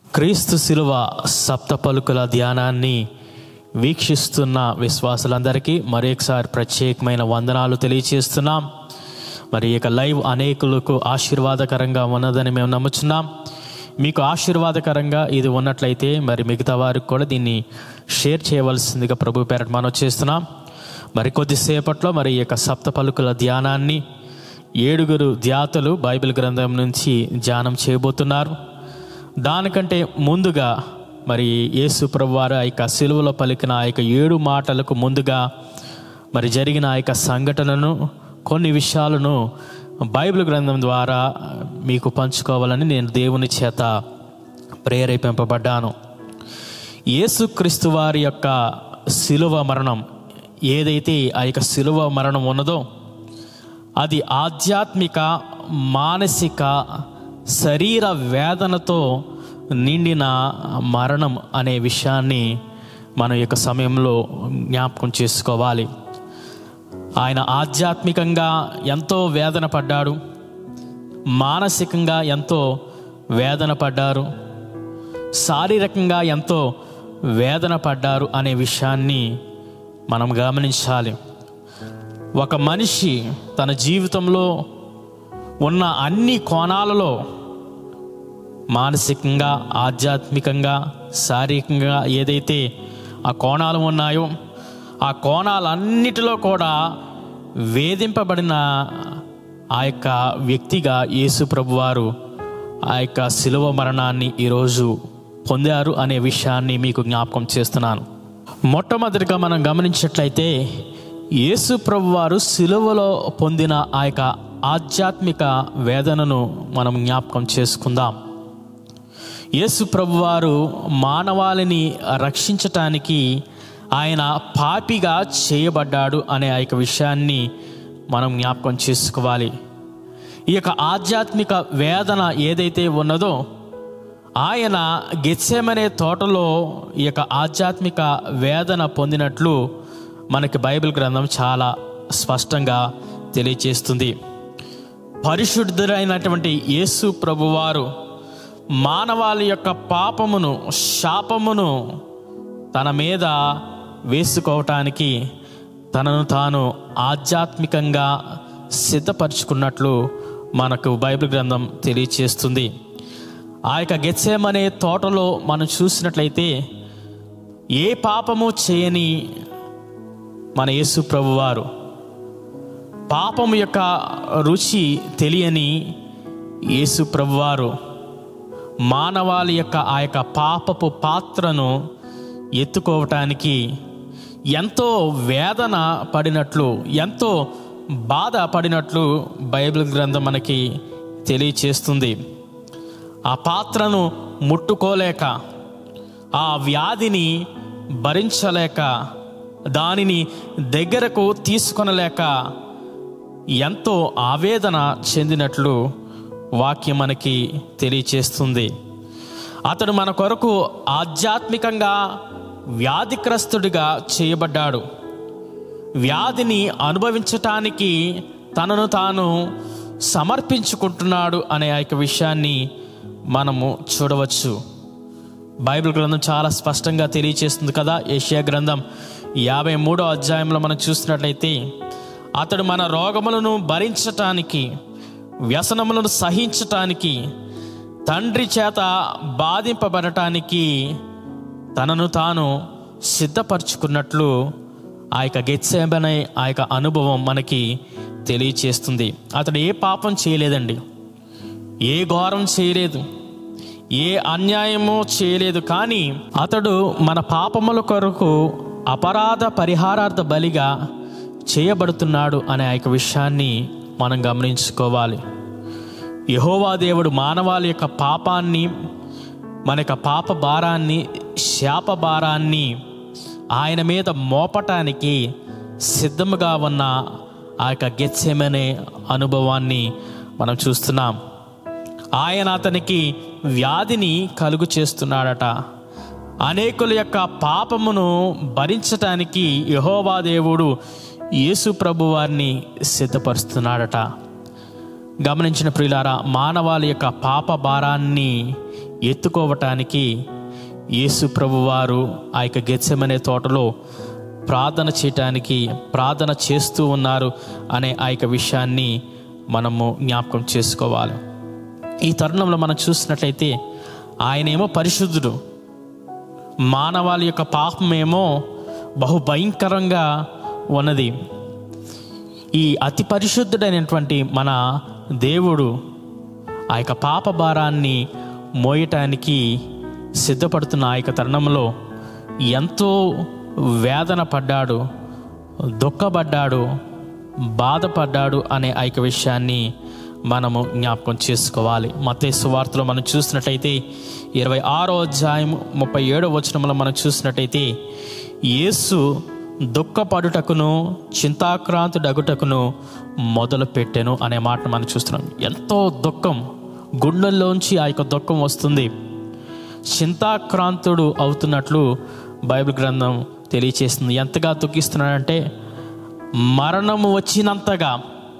క్రీస్తు శిలువ సప్త పలుకుల ధ్యానాన్ని వీక్షిస్తున్న విశ్వాసులందరికీ మరొకసారి ప్రత్యేకమైన వందనాలు తెలియచేస్తున్నాం మరి ఇక లైవ్ అనేకులకు ఆశీర్వాదకరంగా ఉన్నదని మేము నమ్ముచున్నాం మీకు ఆశీర్వాదకరంగా ఇది ఉన్నట్లయితే మరి మిగతా వారికి కూడా దీన్ని షేర్ చేయవలసిందిగా ప్రభు పేరట మనం చేస్తున్నాం మరి కొద్దిసేపట్లో మరి ఈ యొక్క సప్త పలుకుల ధ్యానాన్ని ఏడుగురు ధ్యాతలు బైబిల్ గ్రంథం నుంచి ధ్యానం చేయబోతున్నారు దానికంటే ముందుగా మరి యేసు ప్రభు వారు ఆ యొక్క సిలువలో పలికిన ఆ యొక్క ఏడు మాటలకు ముందుగా మరి జరిగిన ఆ యొక్క సంఘటనను కొన్ని విషయాలను బైబిల్ గ్రంథం ద్వారా మీకు పంచుకోవాలని నేను దేవుని చేత ప్రేరేపింపబడ్డాను యేసుక్రీస్తు వారి యొక్క శిలువ మరణం ఏదైతే ఆ యొక్క శిలువ మరణం ఉన్నదో అది ఆధ్యాత్మిక మానసిక శరీర వేదనతో నిండిన మరణం అనే విషయాన్ని మనం ఈ యొక్క సమయంలో జ్ఞాపకం చేసుకోవాలి ఆయన ఆధ్యాత్మికంగా ఎంతో వేదన పడ్డాడు మానసికంగా ఎంతో వేదన పడ్డారు శారీరకంగా ఎంతో వేదన పడ్డారు అనే విషయాన్ని మనం గమనించాలి ఒక మనిషి తన జీవితంలో ఉన్న అన్ని కోణాలలో మానసికంగా ఆధ్యాత్మికంగా శారీరకంగా ఏదైతే ఆ కోణాలు ఉన్నాయో ఆ కోణాలన్నిటిలో కూడా వేధింపబడిన ఆ యొక్క వ్యక్తిగా యేసు ప్రభువారు ఆ యొక్క శిలువ మరణాన్ని ఈరోజు పొందారు అనే విషయాన్ని మీకు జ్ఞాపకం చేస్తున్నాను మొట్టమొదటిగా మనం గమనించినట్లయితే యేసు ప్రభువారు శిలువలో పొందిన ఆ యొక్క ఆధ్యాత్మిక వేదనను మనం జ్ఞాపకం చేసుకుందాం యేసు ప్రభువారు మానవాళిని రక్షించటానికి ఆయన పాపిగా చేయబడ్డాడు అనే ఆ యొక్క విషయాన్ని మనం జ్ఞాపకం చేసుకోవాలి ఈ యొక్క ఆధ్యాత్మిక వేదన ఏదైతే ఉన్నదో ఆయన గెత్సెమనే తోటలో ఈ యొక్క ఆధ్యాత్మిక వేదన పొందినట్లు మనకి బైబిల్ గ్రంథం చాలా స్పష్టంగా తెలియచేస్తుంది పరిశుద్ధుడైనటువంటి యేసు ప్రభువారు మానవాళి యొక్క పాపమును శాపమును తన మీద వేసుకోవటానికి తనను తాను ఆధ్యాత్మికంగా సిద్ధపరచుకున్నట్లు మనకు బైబిల్ గ్రంథం తెలియచేస్తుంది ఆ యొక్క గెత్సేమనే తోటలో మనం చూసినట్లయితే ఏ పాపము చేయని మన యేసు ప్రభువారు పాపము యొక్క రుచి తెలియని యేసు ప్రభువారు మానవాళి యొక్క ఆ యొక్క పాపపు పాత్రను ఎత్తుకోవటానికి ఎంతో వేదన పడినట్లు ఎంతో బాధ పడినట్లు బైబిల్ గ్రంథం మనకి తెలియచేస్తుంది ఆ పాత్రను ముట్టుకోలేక ఆ వ్యాధిని భరించలేక దానిని దగ్గరకు తీసుకొనలేక ఎంతో ఆవేదన చెందినట్లు వాక్యం మనకి తెలియచేస్తుంది అతడు మన కొరకు ఆధ్యాత్మికంగా వ్యాధిగ్రస్తుడిగా చేయబడ్డాడు వ్యాధిని అనుభవించటానికి తనను తాను సమర్పించుకుంటున్నాడు అనే ఆ యొక్క విషయాన్ని మనము చూడవచ్చు బైబిల్ గ్రంథం చాలా స్పష్టంగా తెలియచేస్తుంది కదా ఏషియా గ్రంథం యాభై మూడో అధ్యాయంలో మనం చూసినట్లయితే అతడు మన రోగములను భరించటానికి వ్యసనములను సహించటానికి తండ్రి చేత బాధింపబడటానికి తనను తాను సిద్ధపరచుకున్నట్లు ఆ యొక్క గెత్సేబనే ఆ యొక్క అనుభవం మనకి తెలియచేస్తుంది అతడు ఏ పాపం చేయలేదండి ఏ ఘోరం చేయలేదు ఏ అన్యాయమో చేయలేదు కానీ అతడు మన పాపముల కొరకు అపరాధ పరిహారార్థ బలిగా చేయబడుతున్నాడు అనే ఆ యొక్క విషయాన్ని మనం గమనించుకోవాలి యహోవా దేవుడు మానవాళి యొక్క పాపాన్ని మన యొక్క పాప భారాన్ని శాప భారాన్ని ఆయన మీద మోపటానికి సిద్ధముగా ఉన్న ఆ యొక్క గెత్సెమనే అనుభవాన్ని మనం చూస్తున్నాం ఆయన అతనికి వ్యాధిని కలుగు చేస్తున్నాడట అనేకుల యొక్క పాపమును భరించటానికి యహోవా దేవుడు యేసు ప్రభు వారిని సిద్ధపరుస్తున్నాడట గమనించిన ప్రియులారా మానవాళి యొక్క పాప భారాన్ని ఎత్తుకోవటానికి యేసు ప్రభువారు ఆ యొక్క గెత్సెమనే తోటలో ప్రార్థన చేయటానికి ప్రార్థన చేస్తూ ఉన్నారు అనే ఆ యొక్క విషయాన్ని మనము జ్ఞాపకం చేసుకోవాలి ఈ తరుణంలో మనం చూసినట్లయితే ఆయనేమో పరిశుద్ధుడు మానవాళి యొక్క పాపమేమో బహు భయంకరంగా ఉన్నది ఈ అతి పరిశుద్ధుడైనటువంటి మన దేవుడు ఆ యొక్క పాప భారాన్ని మోయటానికి సిద్ధపడుతున్న ఆ యొక్క తరుణంలో ఎంతో వేదన పడ్డాడు దుఃఖపడ్డాడు బాధపడ్డాడు అనే ఆ యొక్క విషయాన్ని మనము జ్ఞాపకం చేసుకోవాలి మతే సువార్తలో మనం చూసినట్టయితే ఇరవై ఆరో అధ్యాయం ముప్పై ఏడో వచనంలో మనం చూసినట్టయితే యేసు దుఃఖపడుటకును చింతాక్రాంతుడగుటకును మొదలు పెట్టెను అనే మాట మనం చూస్తున్నాం ఎంతో దుఃఖం గుండెల్లోంచి ఆ యొక్క దుఃఖం వస్తుంది చింతాక్రాంతుడు అవుతున్నట్లు బైబిల్ గ్రంథం తెలియచేస్తుంది ఎంతగా దుఃఖిస్తున్నాడంటే మరణము వచ్చినంతగా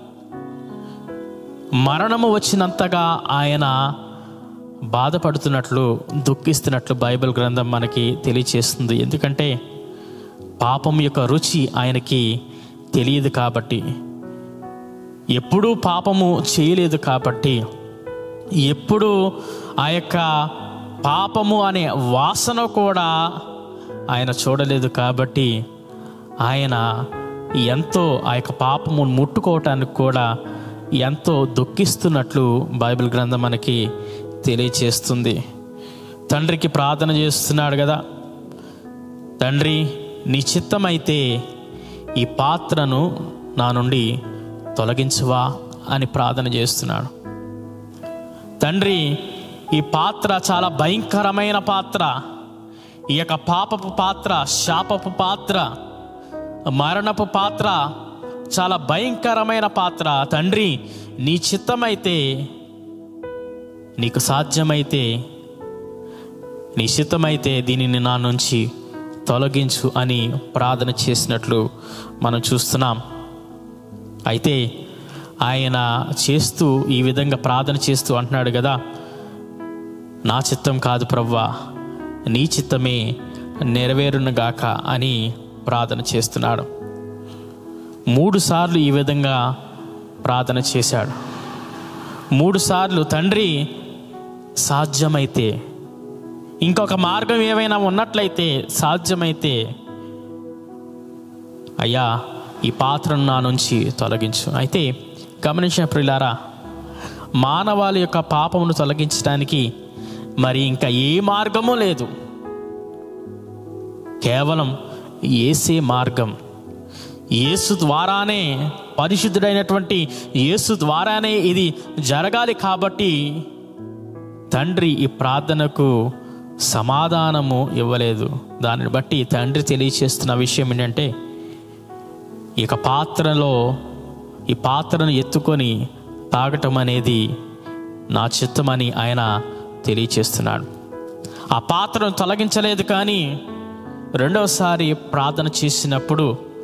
మరణము వచ్చినంతగా ఆయన బాధపడుతున్నట్లు దుఃఖిస్తున్నట్లు బైబిల్ గ్రంథం మనకి తెలియచేస్తుంది ఎందుకంటే పాపం యొక్క రుచి ఆయనకి తెలియదు కాబట్టి ఎప్పుడూ పాపము చేయలేదు కాబట్టి ఎప్పుడు ఆ యొక్క పాపము అనే వాసన కూడా ఆయన చూడలేదు కాబట్టి ఆయన ఎంతో ఆ యొక్క పాపము ముట్టుకోవటానికి కూడా ఎంతో దుఃఖిస్తున్నట్లు బైబిల్ గ్రంథం మనకి తెలియచేస్తుంది తండ్రికి ప్రార్థన చేస్తున్నాడు కదా తండ్రి నీ చిత్తమైతే ఈ పాత్రను నా నుండి తొలగించువా అని ప్రార్థన చేస్తున్నాడు తండ్రి ఈ పాత్ర చాలా భయంకరమైన పాత్ర ఈ యొక్క పాపపు పాత్ర శాపపు పాత్ర మరణపు పాత్ర చాలా భయంకరమైన పాత్ర తండ్రి నీ చిత్తమైతే నీకు సాధ్యమైతే నీ చిత్తమైతే దీనిని నా నుంచి తొలగించు అని ప్రార్థన చేసినట్లు మనం చూస్తున్నాం అయితే ఆయన చేస్తూ ఈ విధంగా ప్రార్థన చేస్తూ అంటున్నాడు కదా నా చిత్తం కాదు ప్రవ్వా నీ చిత్తమే నెరవేరునుగాక అని ప్రార్థన చేస్తున్నాడు మూడు సార్లు ఈ విధంగా ప్రార్థన చేశాడు మూడు సార్లు తండ్రి సాధ్యమైతే ఇంకొక మార్గం ఏమైనా ఉన్నట్లయితే సాధ్యమైతే అయ్యా ఈ పాత్రను నా నుంచి తొలగించు అయితే గమనించిన ప్రిలారా మానవాళి యొక్క పాపమును తొలగించడానికి మరి ఇంకా ఏ మార్గము లేదు కేవలం ఏసే మార్గం యేసు ద్వారానే పరిశుద్ధుడైనటువంటి యేసు ద్వారానే ఇది జరగాలి కాబట్టి తండ్రి ఈ ప్రార్థనకు సమాధానము ఇవ్వలేదు దానిని బట్టి తండ్రి తెలియచేస్తున్న విషయం ఏంటంటే ఇక పాత్రలో ఈ పాత్రను ఎత్తుకొని తాగటం అనేది నా చిత్తమని ఆయన తెలియచేస్తున్నాడు ఆ పాత్రను తొలగించలేదు కానీ రెండవసారి ప్రార్థన చేసినప్పుడు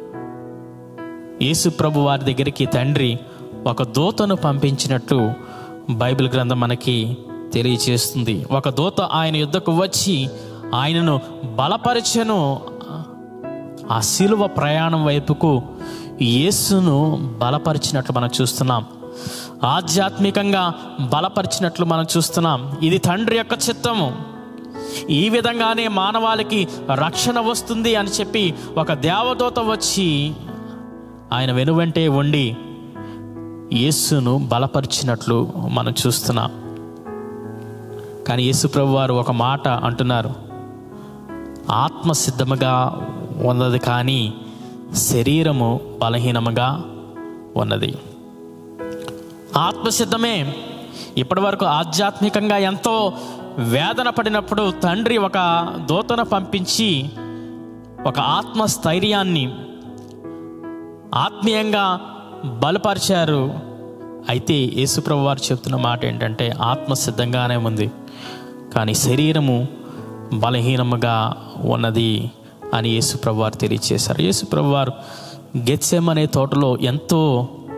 యేసు ప్రభు వారి దగ్గరికి తండ్రి ఒక దూతను పంపించినట్లు బైబిల్ గ్రంథం మనకి తెలియచేస్తుంది ఒక దూత ఆయన యుద్ధకు వచ్చి ఆయనను బలపరిచెను ఆ శిలువ ప్రయాణం వైపుకు యేసును బలపరిచినట్లు మనం చూస్తున్నాం ఆధ్యాత్మికంగా బలపరిచినట్లు మనం చూస్తున్నాం ఇది తండ్రి యొక్క చిత్తము ఈ విధంగానే మానవాళికి రక్షణ వస్తుంది అని చెప్పి ఒక దేవదూత వచ్చి ఆయన వెనువెంటే ఉండి యేసును బలపరిచినట్లు మనం చూస్తున్నాం కానీ యేసు ప్రభు వారు ఒక మాట అంటున్నారు ఆత్మ సిద్ధముగా ఉన్నది కానీ శరీరము బలహీనముగా ఉన్నది ఆత్మ సిద్ధమే ఇప్పటి వరకు ఆధ్యాత్మికంగా ఎంతో వేదన పడినప్పుడు తండ్రి ఒక దూతను పంపించి ఒక ఆత్మ స్థైర్యాన్ని ఆత్మీయంగా బలపరిచారు అయితే యేసుప్రభు వారు చెప్తున్న మాట ఏంటంటే ఆత్మ సిద్ధంగానే ఉంది కానీ శరీరము బలహీనముగా ఉన్నది అని యేసుప్రభు వారు తెలియచేశారు యేసుప్రభు వారు గెత్సెమ్ అనే తోటలో ఎంతో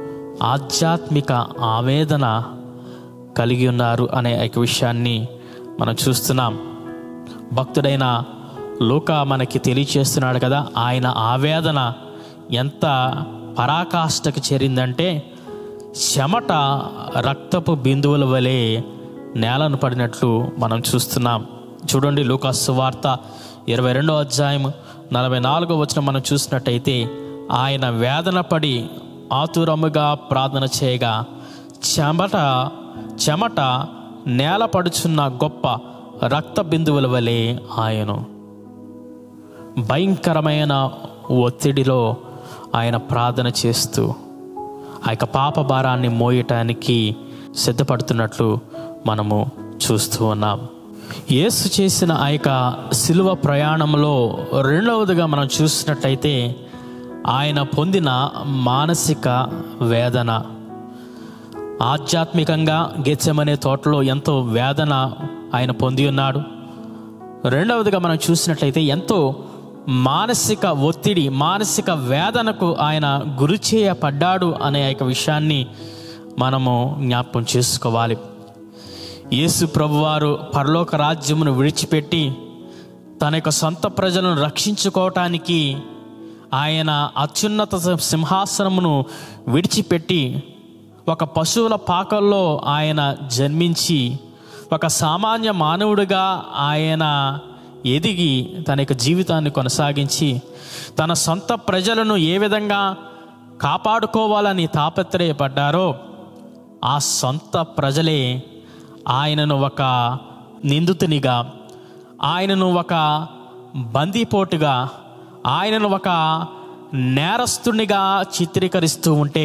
ఆధ్యాత్మిక ఆవేదన కలిగి ఉన్నారు అనే ఒక విషయాన్ని మనం చూస్తున్నాం భక్తుడైన లూకా మనకి తెలియచేస్తున్నాడు కదా ఆయన ఆవేదన ఎంత పరాకాష్ఠకు చేరిందంటే చెమట రక్తపు బిందువుల వలె నేలను పడినట్లు మనం చూస్తున్నాం చూడండి లూకాసు వార్త ఇరవై రెండో అధ్యాయం నలభై నాలుగో వచ్చిన మనం చూసినట్టయితే ఆయన వేదన పడి ఆతురముగా ప్రార్థన చేయగా చెమట చెమట నేల పడుచున్న గొప్ప రక్త బిందువుల వలె ఆయను భయంకరమైన ఒత్తిడిలో ఆయన ప్రార్థన చేస్తూ ఆ యొక్క పాప భారాన్ని మోయటానికి సిద్ధపడుతున్నట్లు మనము చూస్తూ ఉన్నాం యేసు చేసిన ఆ యొక్క శిలువ ప్రయాణంలో రెండవదిగా మనం చూసినట్టయితే ఆయన పొందిన మానసిక వేదన ఆధ్యాత్మికంగా గెచ్చమనే తోటలో ఎంతో వేదన ఆయన పొంది ఉన్నాడు రెండవదిగా మనం చూసినట్లయితే ఎంతో మానసిక ఒత్తిడి మానసిక వేదనకు ఆయన గురి చేయబడ్డాడు అనే యొక్క విషయాన్ని మనము జ్ఞాపకం చేసుకోవాలి యేసు ప్రభువారు పరలోక రాజ్యమును విడిచిపెట్టి తన యొక్క సొంత ప్రజలను రక్షించుకోవటానికి ఆయన అత్యున్నత సింహాసనమును విడిచిపెట్టి ఒక పశువుల పాకల్లో ఆయన జన్మించి ఒక సామాన్య మానవుడిగా ఆయన ఎదిగి తన యొక్క జీవితాన్ని కొనసాగించి తన సొంత ప్రజలను ఏ విధంగా కాపాడుకోవాలని తాపత్రయపడ్డారో ఆ సొంత ప్రజలే ఆయనను ఒక నిందితునిగా ఆయనను ఒక బందీపోటుగా ఆయనను ఒక నేరస్తునిగా చిత్రీకరిస్తూ ఉంటే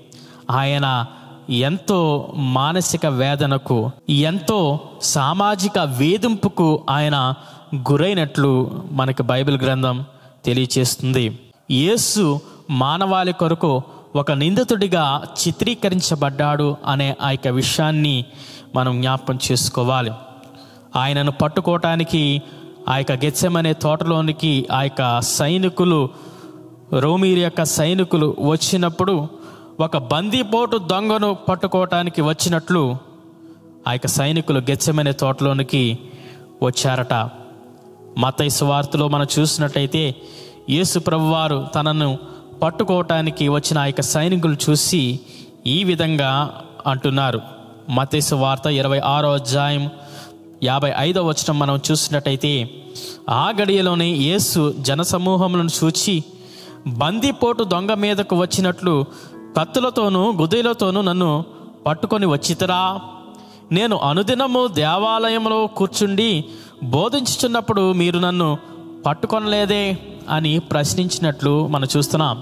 ఆయన ఎంతో మానసిక వేదనకు ఎంతో సామాజిక వేధింపుకు ఆయన గురైనట్లు మనకి బైబిల్ గ్రంథం తెలియచేస్తుంది యేసు మానవాళి కొరకు ఒక నిందితుడిగా చిత్రీకరించబడ్డాడు అనే ఆ యొక్క విషయాన్ని మనం జ్ఞాపకం చేసుకోవాలి ఆయనను పట్టుకోవటానికి ఆ యొక్క గెచ్చమనే తోటలోనికి ఆ యొక్క సైనికులు రోమీరి యొక్క సైనికులు వచ్చినప్పుడు ఒక బందీపోటు దొంగను పట్టుకోవటానికి వచ్చినట్లు ఆ యొక్క సైనికులు గెచ్చమనే తోటలోనికి వచ్చారట మతైసు సువార్తలో మనం చూసినట్టయితే యేసు ప్రభువారు తనను పట్టుకోవటానికి వచ్చిన ఆ యొక్క సైనికులు చూసి ఈ విధంగా అంటున్నారు మతైసు వార్త ఇరవై ఆరో అధ్యాయం యాభై ఐదో వచనం మనం చూసినట్టయితే ఆ గడియలోనే యేసు జనసమూహములను చూచి బందిపోటు దొంగ మీదకు వచ్చినట్లు కత్తులతోనూ గుదిలతోనూ నన్ను పట్టుకొని వచ్చితరా నేను అనుదినము దేవాలయంలో కూర్చుండి బోధించుచున్నప్పుడు మీరు నన్ను పట్టుకొనలేదే అని ప్రశ్నించినట్లు మనం చూస్తున్నాం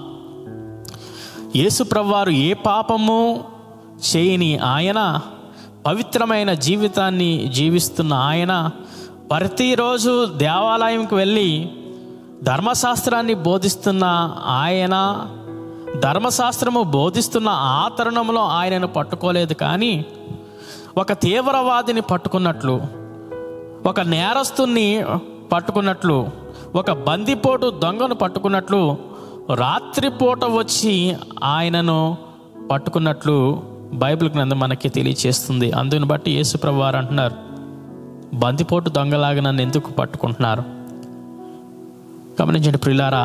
యేసు ప్రభువారు ఏ పాపము చేయని ఆయన పవిత్రమైన జీవితాన్ని జీవిస్తున్న ఆయన ప్రతిరోజు దేవాలయంకి వెళ్ళి ధర్మశాస్త్రాన్ని బోధిస్తున్న ఆయన ధర్మశాస్త్రము బోధిస్తున్న ఆ తరుణంలో ఆయనను పట్టుకోలేదు కానీ ఒక తీవ్రవాదిని పట్టుకున్నట్లు ఒక నేరస్తుని పట్టుకున్నట్లు ఒక బందిపోటు దొంగను పట్టుకున్నట్లు రాత్రిపూట వచ్చి ఆయనను పట్టుకున్నట్లు బైబిల్ గ్రంథం మనకి తెలియచేస్తుంది అందుని బట్టి యేసుప్రభు వారు అంటున్నారు బందిపోటు దొంగలాగా నన్ను ఎందుకు పట్టుకుంటున్నారు గమనించండి ప్రిలారా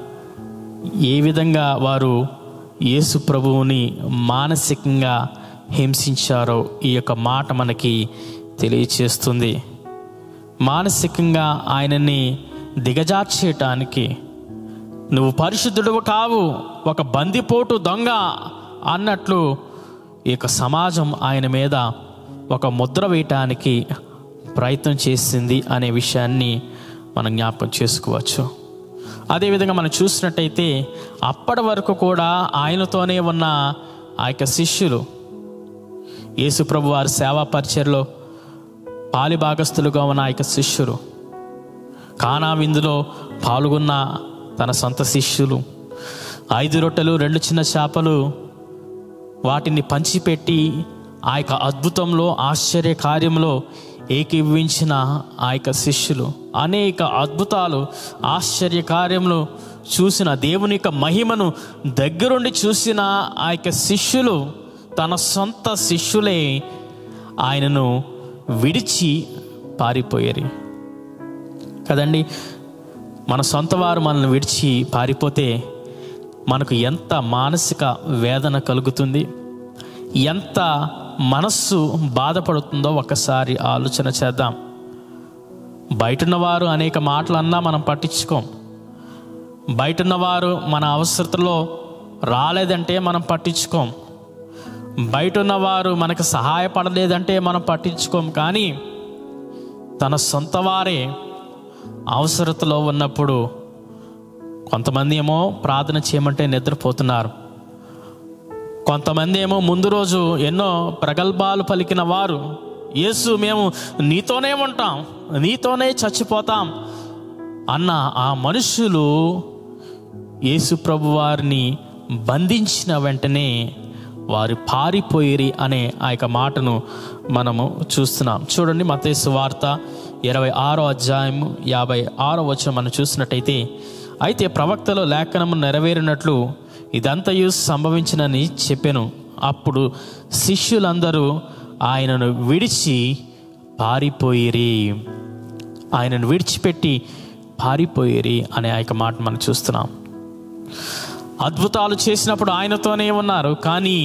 ఏ విధంగా వారు యేసు ప్రభువుని మానసికంగా హింసించారో ఈ యొక్క మాట మనకి తెలియచేస్తుంది మానసికంగా ఆయనని దిగజార్చేయటానికి నువ్వు పరిశుద్ధుడు కావు ఒక బందిపోటు దొంగ అన్నట్లు ఈ యొక్క సమాజం ఆయన మీద ఒక ముద్ర వేయటానికి ప్రయత్నం చేసింది అనే విషయాన్ని మనం జ్ఞాపకం చేసుకోవచ్చు అదేవిధంగా మనం చూసినట్టయితే అప్పటి వరకు కూడా ఆయనతోనే ఉన్న ఆ యొక్క శిష్యులు యేసుప్రభు వారి సేవా పరిచయలో పాలిభాగస్తులుగా ఉన్న ఆ యొక్క శిష్యులు కానా విందులో పాల్గొన్న తన సొంత శిష్యులు ఐదు రొట్టెలు రెండు చిన్న చేపలు వాటిని పంచిపెట్టి ఆ యొక్క అద్భుతంలో ఆశ్చర్య కార్యంలో ఏకీభవించిన ఆ యొక్క శిష్యులు అనేక అద్భుతాలు ఆశ్చర్య కార్యములు చూసిన దేవుని యొక్క మహిమను దగ్గరుండి చూసిన ఆ యొక్క శిష్యులు తన సొంత శిష్యులే ఆయనను విడిచి పారిపోయేరి కదండి మన సొంత వారు మనల్ని విడిచి పారిపోతే మనకు ఎంత మానసిక వేదన కలుగుతుంది ఎంత మనస్సు బాధపడుతుందో ఒకసారి ఆలోచన చేద్దాం బయటున్న వారు అనేక మాటలు అన్నా మనం పట్టించుకోం బయటున్న వారు మన అవసరతలో రాలేదంటే మనం పట్టించుకోం బయట ఉన్నవారు మనకు సహాయపడలేదంటే మనం పట్టించుకోం కానీ తన సొంత వారే అవసరతలో ఉన్నప్పుడు కొంతమంది ఏమో ప్రార్థన చేయమంటే నిద్రపోతున్నారు కొంతమంది ఏమో ముందు రోజు ఎన్నో ప్రగల్భాలు పలికిన వారు యేసు మేము నీతోనే ఉంటాం నీతోనే చచ్చిపోతాం అన్న ఆ మనుషులు యేసు ప్రభు వారిని బంధించిన వెంటనే వారు పారిపోయిరి అనే ఆ యొక్క మాటను మనము చూస్తున్నాం చూడండి మతేసు వార్త ఇరవై ఆరో అధ్యాయం యాభై ఆరో వచ్చిన మనం చూసినట్టయితే అయితే ప్రవక్తలో లేఖనము నెరవేరినట్లు ఇదంతయు సంభవించినని చెప్పాను అప్పుడు శిష్యులందరూ ఆయనను విడిచి పారిపోయిరి ఆయనను విడిచిపెట్టి పారిపోయిరి అనే ఆ యొక్క మాట మనం చూస్తున్నాం అద్భుతాలు చేసినప్పుడు ఆయనతోనే ఉన్నారు కానీ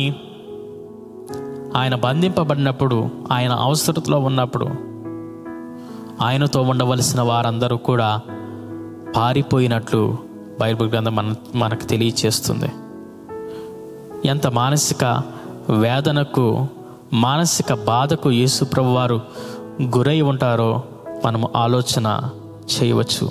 ఆయన బంధింపబడినప్పుడు ఆయన అవసరతలో ఉన్నప్పుడు ఆయనతో ఉండవలసిన వారందరూ కూడా పారిపోయినట్లు బైబిల్ గ్రంథం మన మనకు తెలియచేస్తుంది ఎంత మానసిక వేదనకు మానసిక బాధకు యేసు ప్రభు వారు గురై ఉంటారో మనము ఆలోచన చేయవచ్చు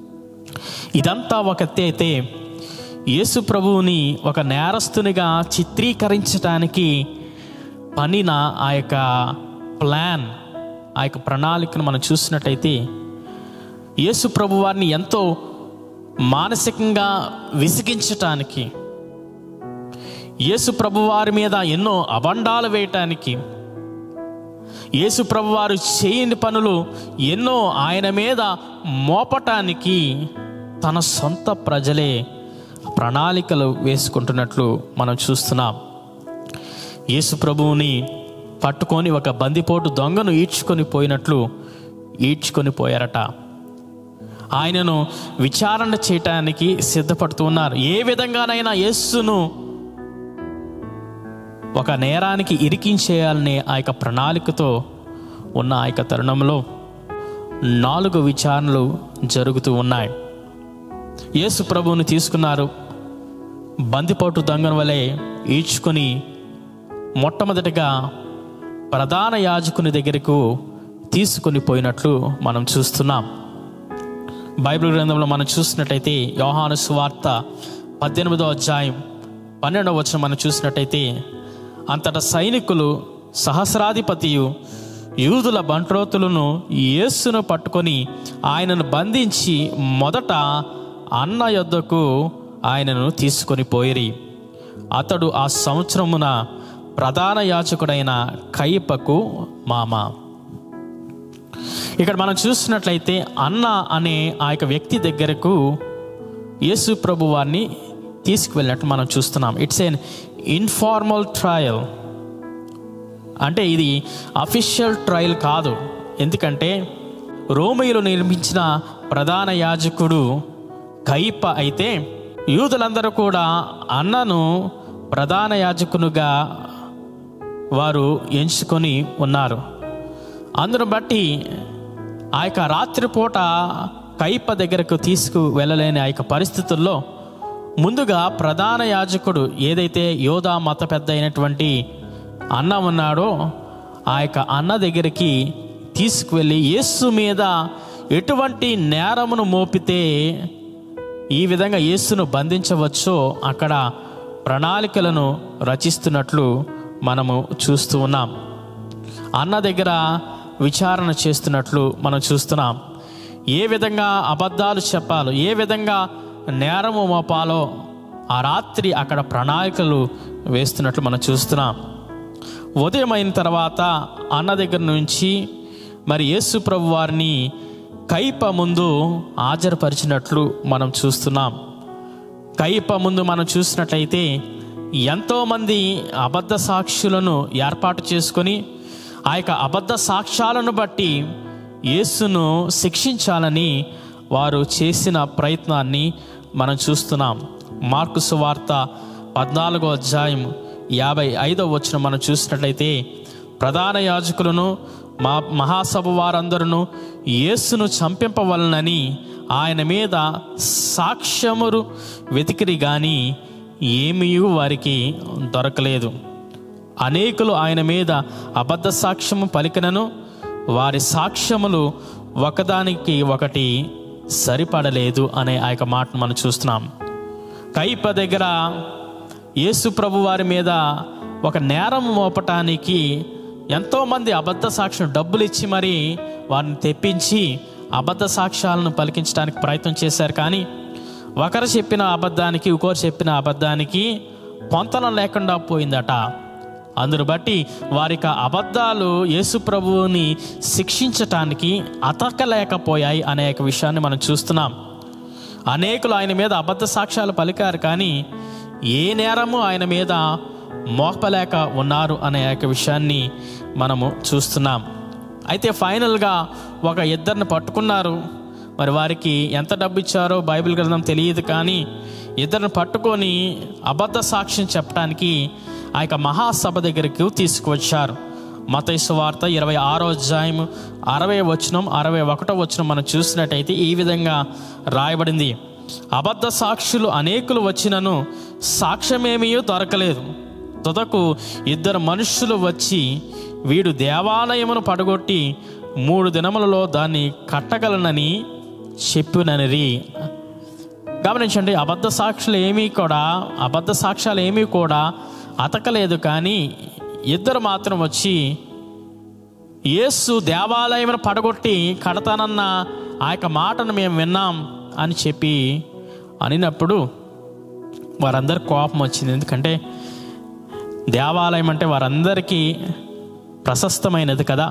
ఇదంతా ఒక ఎత్తే అయితే యేసు ప్రభువుని ఒక నేరస్తునిగా చిత్రీకరించడానికి పనిన ఆ యొక్క ప్లాన్ ఆ యొక్క ప్రణాళికను మనం చూసినట్టయితే యేసు ప్రభు వారిని ఎంతో మానసికంగా విసిగించటానికి యేసు ప్రభు వారి మీద ఎన్నో అబండాలు వేయటానికి యేసు ప్రభు వారు చేయని పనులు ఎన్నో ఆయన మీద మోపటానికి తన సొంత ప్రజలే ప్రణాళికలు వేసుకుంటున్నట్లు మనం చూస్తున్నాం యేసు ప్రభువుని పట్టుకొని ఒక బందిపోటు దొంగను ఈడ్చుకొని పోయినట్లు ఈడ్చుకొని పోయారట ఆయనను విచారణ చేయటానికి సిద్ధపడుతూ ఉన్నారు ఏ విధంగానైనా యేస్సును ఒక నేరానికి ఇరికించేయాలనే ఆ యొక్క ప్రణాళికతో ఉన్న ఆ యొక్క తరుణంలో నాలుగు విచారణలు జరుగుతూ ఉన్నాయి యేసు ప్రభువుని తీసుకున్నారు బందిపోటు దొంగన వలె ఈడ్చుకొని మొట్టమొదటిగా ప్రధాన యాజకుని దగ్గరకు తీసుకొని పోయినట్లు మనం చూస్తున్నాం బైబిల్ గ్రంథంలో మనం చూసినట్టయితే యోహాను సువార్త పద్దెనిమిదో అధ్యాయం పన్నెండవ వచనం మనం చూసినట్టయితే అంతటా సైనికులు సహస్రాధిపతియు యూదుల బంట్రోతులను యేస్సును పట్టుకొని ఆయనను బంధించి మొదట అన్న యొద్దకు ఆయనను తీసుకొని పోయిరి అతడు ఆ సంవత్సరమున ప్రధాన యాచకుడైన కయ్యపకు మామ ఇక్కడ మనం చూసినట్లయితే అన్న అనే ఆ యొక్క వ్యక్తి దగ్గరకు యేసు ప్రభు వారిని తీసుకువెళ్ళినట్టు మనం చూస్తున్నాం ఇట్స్ ఎన్ ఇన్ఫార్మల్ ట్రయల్ అంటే ఇది అఫీషియల్ ట్రయల్ కాదు ఎందుకంటే రోమియోలు నిర్మించిన ప్రధాన యాజకుడు కైప అయితే యూదులందరూ కూడా అన్నను ప్రధాన యాజకునుగా వారు ఎంచుకొని ఉన్నారు అందును బట్టి ఆ యొక్క రాత్రిపూట కైప దగ్గరకు తీసుకు వెళ్ళలేని ఆ యొక్క పరిస్థితుల్లో ముందుగా ప్రధాన యాజకుడు ఏదైతే యోధా మత పెద్ద అయినటువంటి అన్న ఉన్నాడో ఆ యొక్క అన్న దగ్గరికి తీసుకువెళ్ళి యేసు మీద ఎటువంటి నేరమును మోపితే ఈ విధంగా యేసును బంధించవచ్చో అక్కడ ప్రణాళికలను రచిస్తున్నట్లు మనము చూస్తూ ఉన్నాం అన్న దగ్గర విచారణ చేస్తున్నట్లు మనం చూస్తున్నాం ఏ విధంగా అబద్ధాలు చెప్పాలో ఏ విధంగా నేరము మోపాలో ఆ రాత్రి అక్కడ ప్రణాళికలు వేస్తున్నట్లు మనం చూస్తున్నాం ఉదయం అయిన తర్వాత అన్న దగ్గర నుంచి మరి యేసు ప్రభు వారిని కైప ముందు హాజరుపరిచినట్లు మనం చూస్తున్నాం కైప ముందు మనం చూసినట్లయితే ఎంతోమంది అబద్ధ సాక్షులను ఏర్పాటు చేసుకొని ఆ యొక్క అబద్ధ సాక్ష్యాలను బట్టి యేసును శిక్షించాలని వారు చేసిన ప్రయత్నాన్ని మనం చూస్తున్నాం మార్కు సువార్త పద్నాలుగో అధ్యాయం యాభై ఐదో వచ్చిన మనం చూసినట్లయితే ప్రధాన యాజకులను మా మహాసభ వారందరూ యేసును చంపింపవలనని ఆయన మీద సాక్ష్యమురు వెతికిరి కానీ ఏమీ వారికి దొరకలేదు అనేకులు ఆయన మీద అబద్ధ సాక్ష్యము పలికినను వారి సాక్ష్యములు ఒకదానికి ఒకటి సరిపడలేదు అనే ఆ యొక్క మాటను మనం చూస్తున్నాం కైప దగ్గర యేసు ప్రభు వారి మీద ఒక నేరం మోపటానికి ఎంతోమంది అబద్ధ సాక్ష్యం డబ్బులు ఇచ్చి మరి వారిని తెప్పించి అబద్ధ సాక్ష్యాలను పలికించడానికి ప్రయత్నం చేశారు కానీ ఒకరు చెప్పిన అబద్ధానికి ఇంకోరు చెప్పిన అబద్ధానికి పొంతన లేకుండా పోయిందట అందును బట్టి వారికి ఆ అబద్ధాలు యేసు ప్రభువుని శిక్షించటానికి అతకలేకపోయాయి అనే ఒక విషయాన్ని మనం చూస్తున్నాం అనేకులు ఆయన మీద అబద్ధ సాక్ష్యాలు పలికారు కానీ ఏ నేరము ఆయన మీద మోపలేక ఉన్నారు అనే యొక్క విషయాన్ని మనము చూస్తున్నాం అయితే ఫైనల్గా ఒక ఇద్దరిని పట్టుకున్నారు మరి వారికి ఎంత డబ్బు ఇచ్చారో బైబిల్ గ్రంథం తెలియదు కానీ ఇద్దరిని పట్టుకొని అబద్ధ సాక్ష్యం చెప్పడానికి ఆ యొక్క మహాసభ దగ్గరికి తీసుకువచ్చారు మతైసు వార్త ఇరవై ఆరో అధ్యాయం అరవై వచనం అరవై ఒకటో వచనం మనం చూసినట్టయితే ఈ విధంగా రాయబడింది అబద్ధ సాక్షులు అనేకులు వచ్చినను సాక్ష్యమేమీ దొరకలేదు తుదకు ఇద్దరు మనుష్యులు వచ్చి వీడు దేవాలయమును పడగొట్టి మూడు దినములలో దాన్ని కట్టగలనని చెప్పిననిరి గమనించండి అబద్ధ సాక్షులు ఏమీ కూడా అబద్ధ సాక్ష్యాలు ఏమీ కూడా అతకలేదు కానీ ఇద్దరు మాత్రం వచ్చి యేసు దేవాలయం పడగొట్టి కడతానన్న ఆ యొక్క మాటను మేము విన్నాం అని చెప్పి అనినప్పుడు వారందరి కోపం వచ్చింది ఎందుకంటే దేవాలయం అంటే వారందరికీ ప్రశస్తమైనది కదా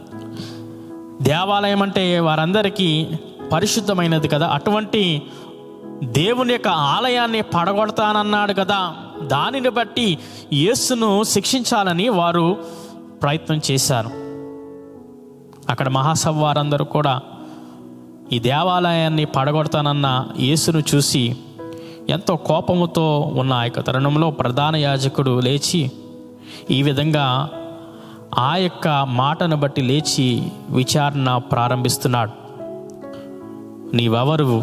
దేవాలయం అంటే వారందరికీ పరిశుద్ధమైనది కదా అటువంటి దేవుని యొక్క ఆలయాన్ని పడగొడతానన్నాడు కదా దానిని బట్టి యేసును శిక్షించాలని వారు ప్రయత్నం చేశారు అక్కడ మహాసభ వారందరూ కూడా ఈ దేవాలయాన్ని పడగొడతానన్న యేసును చూసి ఎంతో కోపముతో ఉన్న ఆ యొక్క తరుణంలో ప్రధాన యాజకుడు లేచి ఈ విధంగా ఆ యొక్క మాటను బట్టి లేచి విచారణ ప్రారంభిస్తున్నాడు నీవెవరు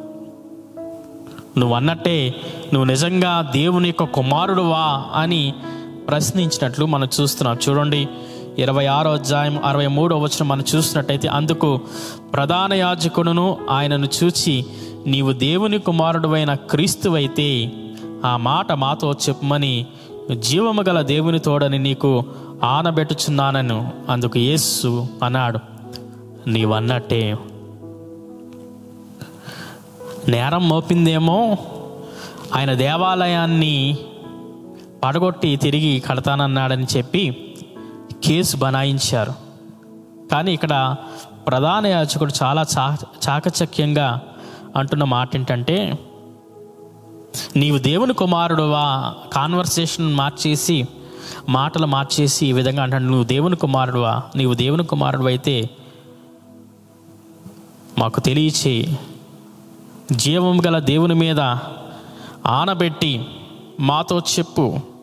నువ్వు అన్నట్టే నువ్వు నిజంగా దేవుని యొక్క కుమారుడువా అని ప్రశ్నించినట్లు మనం చూస్తున్నాం చూడండి ఇరవై ఆరో అధ్యాయం అరవై మూడో వచ్చిన మనం చూసినట్టయితే అందుకు ప్రధాన యాజకుడును ఆయనను చూచి నీవు దేవుని కుమారుడువైన క్రీస్తువైతే ఆ మాట మాతో చెప్పమని జీవము గల దేవుని తోడని నీకు ఆనబెట్టుచున్నానను అందుకు యేస్సు అన్నాడు నీవన్నట్టే నేరం మోపిందేమో ఆయన దేవాలయాన్ని పడగొట్టి తిరిగి కడతానన్నాడని చెప్పి కేసు బనాయించారు కానీ ఇక్కడ ప్రధాన యాచకుడు చాలా చా చాకచక్యంగా అంటున్న మాట ఏంటంటే నీవు దేవుని కుమారుడువా కాన్వర్సేషన్ మార్చేసి మాటలు మార్చేసి ఈ విధంగా అంటాడు నువ్వు దేవుని కుమారుడువా నీవు దేవుని కుమారుడు అయితే మాకు తెలియచేయి జీవం గల దేవుని మీద ఆనబెట్టి మాతో చెప్పు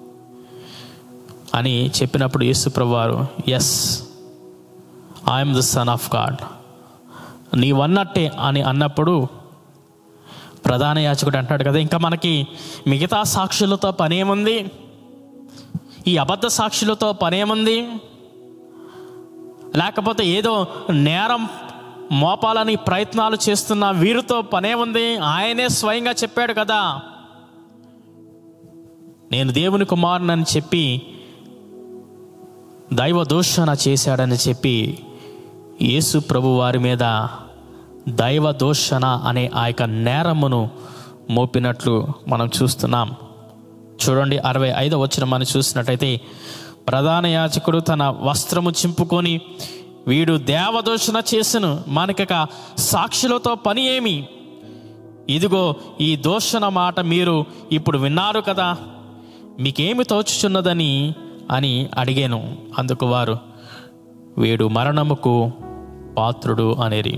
అని చెప్పినప్పుడు యేసుప్రభు వారు yes I'm the son of God నీవన్నట్టే అని అన్నప్పుడు ప్రధాన యాచకుడు అంటాడు కదా ఇంకా మనకి మిగతా సాక్షులతో పనేముంది ఈ అబద్ధ సాక్షులతో పనేముంది లేకపోతే ఏదో నేరం మోపాలని ప్రయత్నాలు చేస్తున్న వీరితో పనే ఉంది ఆయనే స్వయంగా చెప్పాడు కదా నేను దేవుని కుమారునని చెప్పి దైవ దూషణ చేశాడని చెప్పి యేసు ప్రభు వారి మీద దైవ దూషణ అనే ఆ యొక్క నేరమును మోపినట్లు మనం చూస్తున్నాం చూడండి అరవై ఐదో వచ్చిన మనం చూసినట్టయితే ప్రధాన యాజకుడు తన వస్త్రము చింపుకొని వీడు దేవదూషణ చేసను మనకక సాక్షులతో పని ఏమి ఇదిగో ఈ దూషణ మాట మీరు ఇప్పుడు విన్నారు కదా మీకేమి తోచుచున్నదని అని అడిగాను అందుకు వారు వీడు మరణముకు పాత్రుడు అనేరి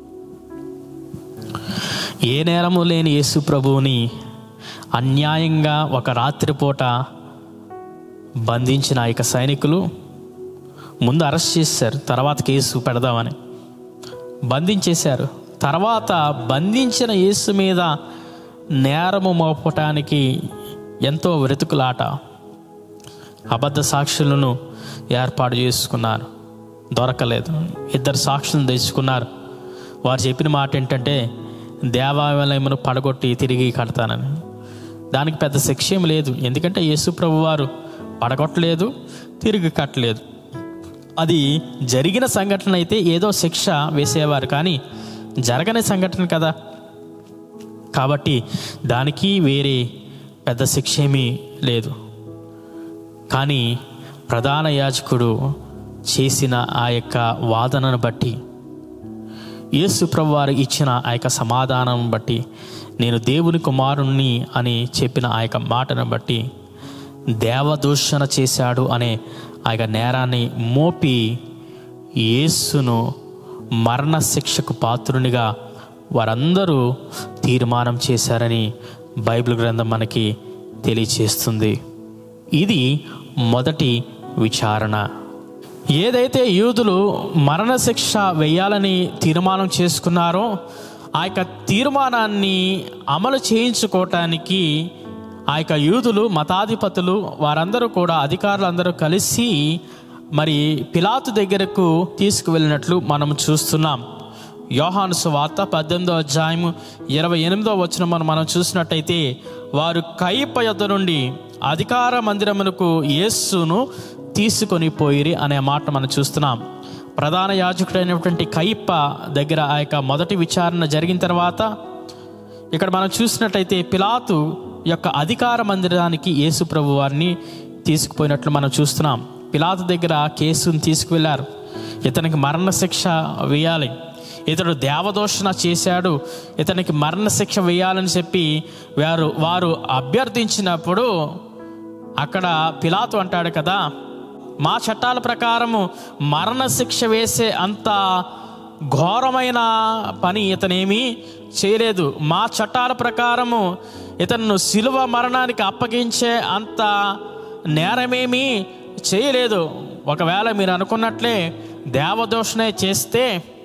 ఏ నేరము లేని యేసు ప్రభువుని అన్యాయంగా ఒక రాత్రిపూట బంధించిన ఆ యొక్క సైనికులు ముందు అరెస్ట్ చేశారు తర్వాత కేసు పెడదామని బంధించేశారు తర్వాత బంధించిన యేసు మీద నేరము మోపటానికి ఎంతో వెతుకులాట అబద్ధ సాక్షులను ఏర్పాటు చేసుకున్నారు దొరకలేదు ఇద్దరు సాక్షులను తెచ్చుకున్నారు వారు చెప్పిన మాట ఏంటంటే దేవాలయమును పడగొట్టి తిరిగి కడతానని దానికి పెద్ద శిక్ష ఏం లేదు ఎందుకంటే యేసు ప్రభు వారు పడగొట్టలేదు తిరిగి కట్టలేదు అది జరిగిన సంఘటన అయితే ఏదో శిక్ష వేసేవారు కానీ జరగని సంఘటన కదా కాబట్టి దానికి వేరే పెద్ద శిక్ష ఏమీ లేదు కానీ ప్రధాన యాజకుడు చేసిన ఆ యొక్క వాదనను బట్టి యేసు ప్రభు వారు ఇచ్చిన ఆ యొక్క సమాధానం బట్టి నేను దేవుని కుమారుణ్ణి అని చెప్పిన ఆ యొక్క మాటను బట్టి దేవదూషణ చేశాడు అనే ఆ యొక్క నేరాన్ని మోపి యేసును మరణ శిక్షకు పాత్రునిగా వారందరూ తీర్మానం చేశారని బైబిల్ గ్రంథం మనకి తెలియచేస్తుంది ఇది మొదటి విచారణ ఏదైతే యూదులు మరణశిక్ష వేయాలని తీర్మానం చేసుకున్నారో ఆ యొక్క తీర్మానాన్ని అమలు చేయించుకోవటానికి ఆ యొక్క యూదులు మతాధిపతులు వారందరూ కూడా అధికారులందరూ కలిసి మరి పిలాతు దగ్గరకు తీసుకువెళ్ళినట్లు మనం చూస్తున్నాం యోహాను సువార్త పద్దెనిమిదో అధ్యాయము ఇరవై ఎనిమిదో వచ్చిన మనం మనం చూసినట్టయితే వారు కైప యొద్ద నుండి అధికార మందిరమునకు యేస్సును తీసుకొని పోయిరి అనే మాట మనం చూస్తున్నాం ప్రధాన యాజకుడైనటువంటి కైప దగ్గర ఆ యొక్క మొదటి విచారణ జరిగిన తర్వాత ఇక్కడ మనం చూసినట్టయితే పిలాతు యొక్క అధికార మందిరానికి యేసు ప్రభు వారిని తీసుకుపోయినట్లు మనం చూస్తున్నాం పిలాతు దగ్గర కేసును తీసుకువెళ్ళారు ఇతనికి మరణశిక్ష వేయాలి ఇతడు దేవదోషణ చేశాడు ఇతనికి మరణశిక్ష వేయాలని చెప్పి వారు వారు అభ్యర్థించినప్పుడు అక్కడ పిలాతు అంటాడు కదా మా చట్టాల ప్రకారము మరణశిక్ష వేసే అంత ఘోరమైన పని ఇతనేమీ చేయలేదు మా చట్టాల ప్రకారము ఇతను శిలువ మరణానికి అప్పగించే అంత నేరమేమీ చేయలేదు ఒకవేళ మీరు అనుకున్నట్లే దేవదోషణే చేస్తే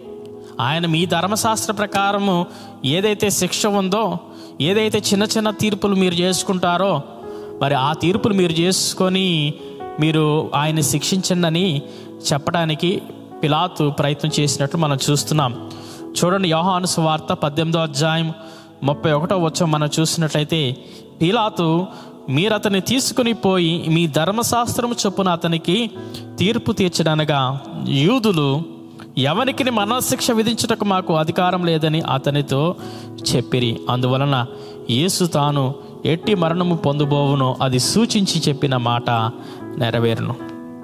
ఆయన మీ ధర్మశాస్త్ర ప్రకారము ఏదైతే శిక్ష ఉందో ఏదైతే చిన్న చిన్న తీర్పులు మీరు చేసుకుంటారో మరి ఆ తీర్పులు మీరు చేసుకొని మీరు ఆయన్ని శిక్షించండి అని చెప్పడానికి పిలాతు ప్రయత్నం చేసినట్లు మనం చూస్తున్నాం చూడండి యోహాను సువార్త పద్దెనిమిదో అధ్యాయం ముప్పై ఒకటో వచ్చం మనం చూసినట్లయితే పిలాతు మీరు అతన్ని తీసుకుని పోయి మీ ధర్మశాస్త్రము చొప్పున అతనికి తీర్పు తీర్చడనగా యూదులు ఎవరికి మరణశిక్ష విధించుటకు మాకు అధికారం లేదని అతనితో చెప్పిరి అందువలన యేసు తాను ఎట్టి మరణము పొందుబోవునో అది సూచించి చెప్పిన మాట నెరవేరును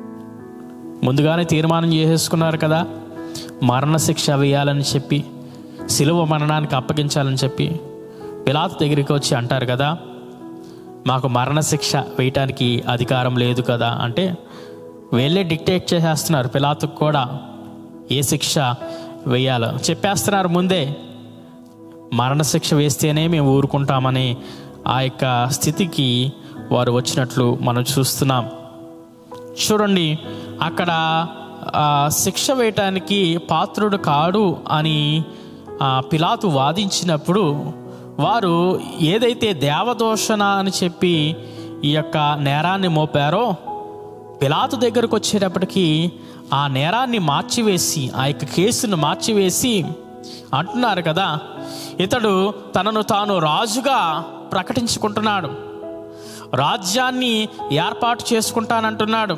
ముందుగానే తీర్మానం చేసేసుకున్నారు కదా మరణశిక్ష వేయాలని చెప్పి సిలువ మరణానికి అప్పగించాలని చెప్పి పిలాతు దగ్గరికి వచ్చి అంటారు కదా మాకు మరణశిక్ష వేయటానికి అధికారం లేదు కదా అంటే వెళ్ళే డిక్టేట్ చేసేస్తున్నారు పిలాతుకు కూడా ఏ శిక్ష వేయాలో చెప్పేస్తున్నారు ముందే మరణశిక్ష వేస్తేనే మేము ఊరుకుంటామని ఆ యొక్క స్థితికి వారు వచ్చినట్లు మనం చూస్తున్నాం చూడండి అక్కడ ఆ, శిక్ష వేయటానికి పాత్రుడు కాడు అని ఆ, పిలాతు వాదించినప్పుడు వారు ఏదైతే దేవదోషణ అని చెప్పి ఈ యొక్క నేరాన్ని మోపారో పిలాతు దగ్గరకు వచ్చేటప్పటికి ఆ నేరాన్ని మార్చివేసి ఆ యొక్క కేసును మార్చివేసి అంటున్నారు కదా ఇతడు తనను తాను రాజుగా ప్రకటించుకుంటున్నాడు రాజ్యాన్ని ఏర్పాటు చేసుకుంటానంటున్నాడు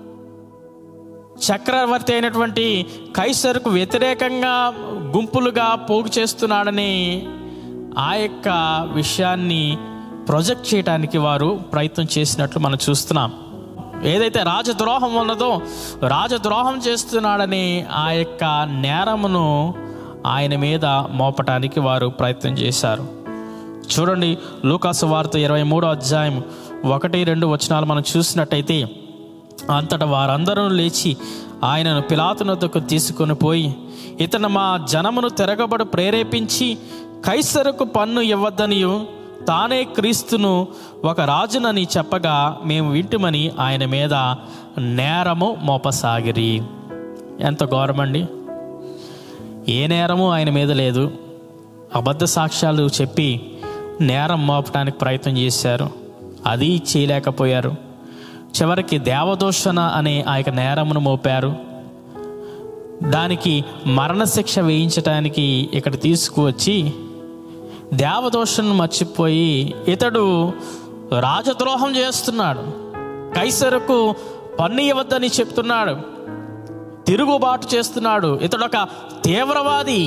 చక్రవర్తి అయినటువంటి కైసరుకు వ్యతిరేకంగా గుంపులుగా పోగు చేస్తున్నాడని ఆ యొక్క విషయాన్ని ప్రొజెక్ట్ చేయడానికి వారు ప్రయత్నం చేసినట్లు మనం చూస్తున్నాం ఏదైతే రాజద్రోహం ఉన్నదో రాజద్రోహం చేస్తున్నాడని ఆ యొక్క నేరమును ఆయన మీద మోపటానికి వారు ప్రయత్నం చేశారు చూడండి లూకాసు వార్త ఇరవై మూడో అధ్యాయం ఒకటి రెండు వచనాలు మనం చూసినట్టయితే అంతటా వారందరూ లేచి ఆయనను పిలాతునొద్దకు తీసుకొని పోయి ఇతను మా జనమును తిరగబడు ప్రేరేపించి కైసరకు పన్ను ఇవ్వద్దనియు తానే క్రీస్తును ఒక రాజునని చెప్పగా మేము వింటుమని ఆయన మీద నేరము మోపసాగిరి ఎంత ఘోరమండి ఏ నేరము ఆయన మీద లేదు అబద్ధ సాక్ష్యాలు చెప్పి నేరం మోపడానికి ప్రయత్నం చేశారు అది చేయలేకపోయారు చివరికి దేవదూషణ అనే ఆ యొక్క నేరమును మోపారు దానికి మరణశిక్ష వేయించడానికి ఇక్కడ తీసుకువచ్చి దేవదోషను మర్చిపోయి ఇతడు రాజద్రోహం చేస్తున్నాడు కైసరకు పన్ను ఇవ్వద్దని చెప్తున్నాడు తిరుగుబాటు చేస్తున్నాడు ఇతడు ఒక తీవ్రవాది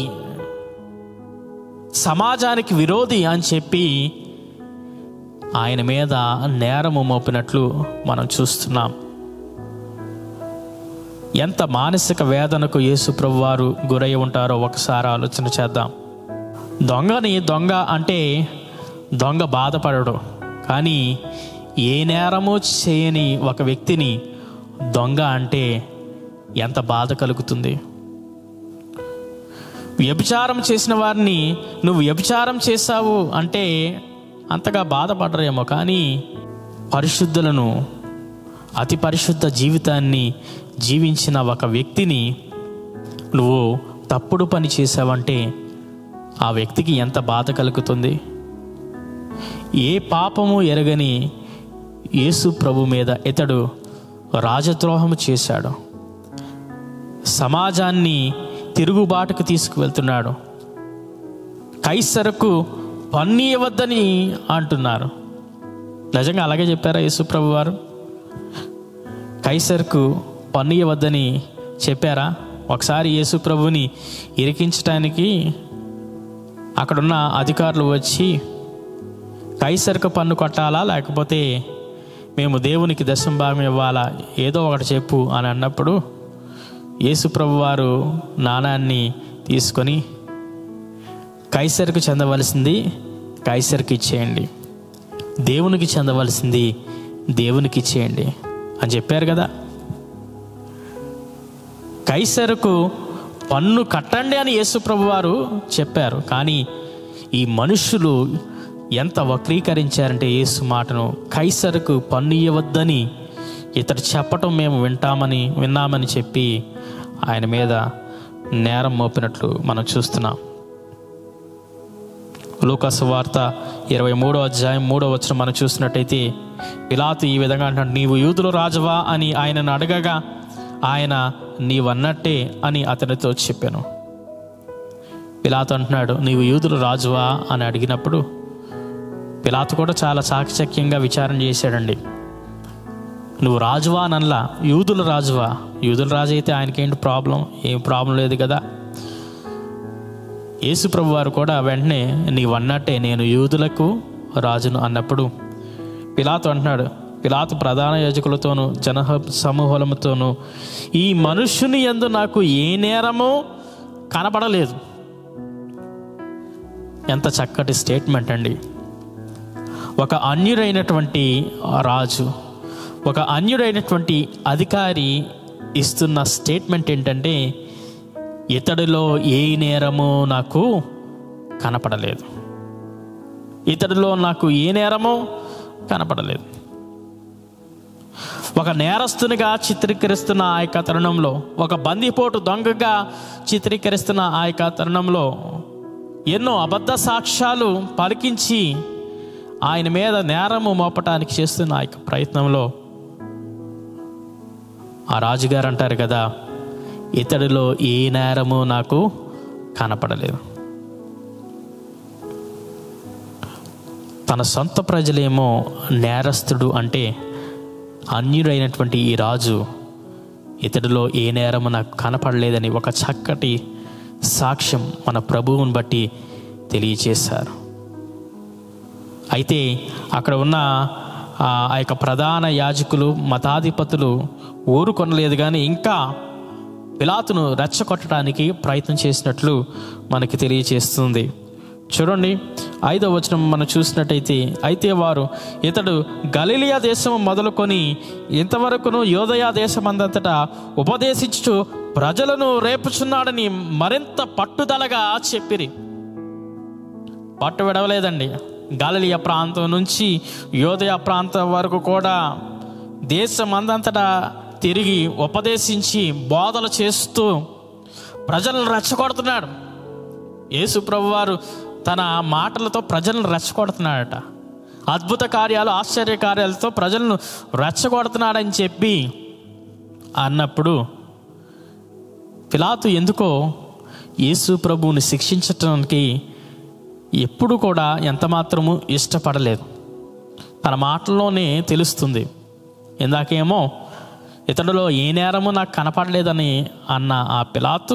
సమాజానికి విరోధి అని చెప్పి ఆయన మీద నేరము మోపినట్లు మనం చూస్తున్నాం ఎంత మానసిక వేదనకు యేసు ప్రభువారు గురై ఉంటారో ఒకసారి ఆలోచన చేద్దాం దొంగని దొంగ అంటే దొంగ బాధపడడు కానీ ఏ నేరము చేయని ఒక వ్యక్తిని దొంగ అంటే ఎంత బాధ కలుగుతుంది వ్యభిచారం చేసిన వారిని నువ్వు వ్యభిచారం చేశావు అంటే అంతగా బాధపడరేమో కానీ పరిశుద్ధులను అతి పరిశుద్ధ జీవితాన్ని జీవించిన ఒక వ్యక్తిని నువ్వు తప్పుడు పని చేసావంటే ఆ వ్యక్తికి ఎంత బాధ కలుగుతుంది ఏ పాపము ఎరగని యేసు ప్రభు మీద ఇతడు రాజద్రోహము చేశాడు సమాజాన్ని తిరుగుబాటుకు తీసుకువెళ్తున్నాడు కైసరకు పన్ను ఇవ్వద్దని అంటున్నారు నిజంగా అలాగే చెప్పారా యేసుప్రభు వారు కైసర్కు పన్ను ఇవ్వద్దని చెప్పారా ఒకసారి యేసుప్రభుని ఇరికించడానికి అక్కడున్న అధికారులు వచ్చి కైసర్కు పన్ను కొట్టాలా లేకపోతే మేము దేవునికి దశం భాగం ఇవ్వాలా ఏదో ఒకటి చెప్పు అని అన్నప్పుడు యేసుప్రభు వారు నాణాన్ని తీసుకొని కైసర్కు చెందవలసింది కైసర్కి ఇచ్చేయండి దేవునికి చెందవలసింది దేవునికి ఇచ్చేయండి అని చెప్పారు కదా కైసరుకు పన్ను కట్టండి అని యేసుప్రభు వారు చెప్పారు కానీ ఈ మనుషులు ఎంత వక్రీకరించారంటే యేసు మాటను కైసరుకు పన్ను ఇవ్వద్దని ఇతడు చెప్పటం మేము వింటామని విన్నామని చెప్పి ఆయన మీద నేరం మోపినట్లు మనం చూస్తున్నాం లూకాసు వార్త ఇరవై మూడో అధ్యాయం మూడో వచ్చిన మనం చూసినట్టయితే పిలాతు ఈ విధంగా అంటాడు నీవు యూదులు రాజువా అని ఆయనను అడగగా ఆయన నీవన్నట్టే అని అతనితో చెప్పాను పిలాతు అంటున్నాడు నీవు యూదులు రాజువా అని అడిగినప్పుడు పిలాతు కూడా చాలా చాకచక్యంగా విచారణ చేశాడండి నువ్వు రాజువా అనల్లా యూదుల రాజువా యూదుల రాజు అయితే ఆయనకేంటి ప్రాబ్లం ఏం ప్రాబ్లం లేదు కదా యేసుప్రభు వారు కూడా వెంటనే నీవన్నట్టే నేను యూదులకు రాజును అన్నప్పుడు పిలాతు అంటున్నాడు పిలాతు ప్రధాన యాజకులతోనూ జన సమూహములతోనూ ఈ మనుష్యుని యందు నాకు ఏ నేరమో కనపడలేదు ఎంత చక్కటి స్టేట్మెంట్ అండి ఒక అన్యుడైనటువంటి రాజు ఒక అన్యుడైనటువంటి అధికారి ఇస్తున్న స్టేట్మెంట్ ఏంటంటే ఇతడిలో ఏ నేరము నాకు కనపడలేదు ఇతడిలో నాకు ఏ నేరమో కనపడలేదు ఒక నేరస్తునిగా చిత్రీకరిస్తున్న ఆ యొక్క తరుణంలో ఒక బందిపోటు దొంగగా చిత్రీకరిస్తున్న ఆ యొక్క తరుణంలో ఎన్నో అబద్ధ సాక్ష్యాలు పలికించి ఆయన మీద నేరము మోపటానికి చేస్తున్న ఆ యొక్క ప్రయత్నంలో ఆ రాజుగారు అంటారు కదా ఇతడిలో ఏ నేరము నాకు కనపడలేదు తన సొంత ప్రజలేమో నేరస్తుడు అంటే అన్యుడైనటువంటి ఈ రాజు ఇతడిలో ఏ నేరము నాకు కనపడలేదని ఒక చక్కటి సాక్ష్యం మన ప్రభువుని బట్టి తెలియచేశారు అయితే అక్కడ ఉన్న ఆ ఆ యొక్క ప్రధాన యాజకులు మతాధిపతులు ఊరుకొనలేదు కానీ ఇంకా పిలాతును రెచ్చగొట్టడానికి ప్రయత్నం చేసినట్లు మనకి తెలియచేస్తుంది చూడండి ఐదో వచనం మనం చూసినట్టయితే అయితే వారు ఇతడు గలీలియా దేశం మొదలుకొని ఇంతవరకును యోదయ దేశమందంతటా ఉపదేశించు ప్రజలను రేపుచున్నాడని మరింత పట్టుదలగా చెప్పిరి పట్టు విడవలేదండి గాలిలియ ప్రాంతం నుంచి యోదయ ప్రాంతం వరకు కూడా దేశం అందంతటా తిరిగి ఉపదేశించి బోధలు చేస్తూ ప్రజలను రెచ్చగొడుతున్నాడు యేసు ప్రభువారు తన మాటలతో ప్రజలను రెచ్చగొడుతున్నాడట అద్భుత కార్యాలు ఆశ్చర్య కార్యాలతో ప్రజలను రెచ్చగొడుతున్నాడని చెప్పి అన్నప్పుడు పిలాతు ఎందుకో యేసు ప్రభువుని శిక్షించటానికి ఎప్పుడు కూడా ఎంత మాత్రము ఇష్టపడలేదు తన మాటల్లోనే తెలుస్తుంది ఇందాకేమో ఇతడులో ఏ నేరము నాకు కనపడలేదని అన్న ఆ పిలాతు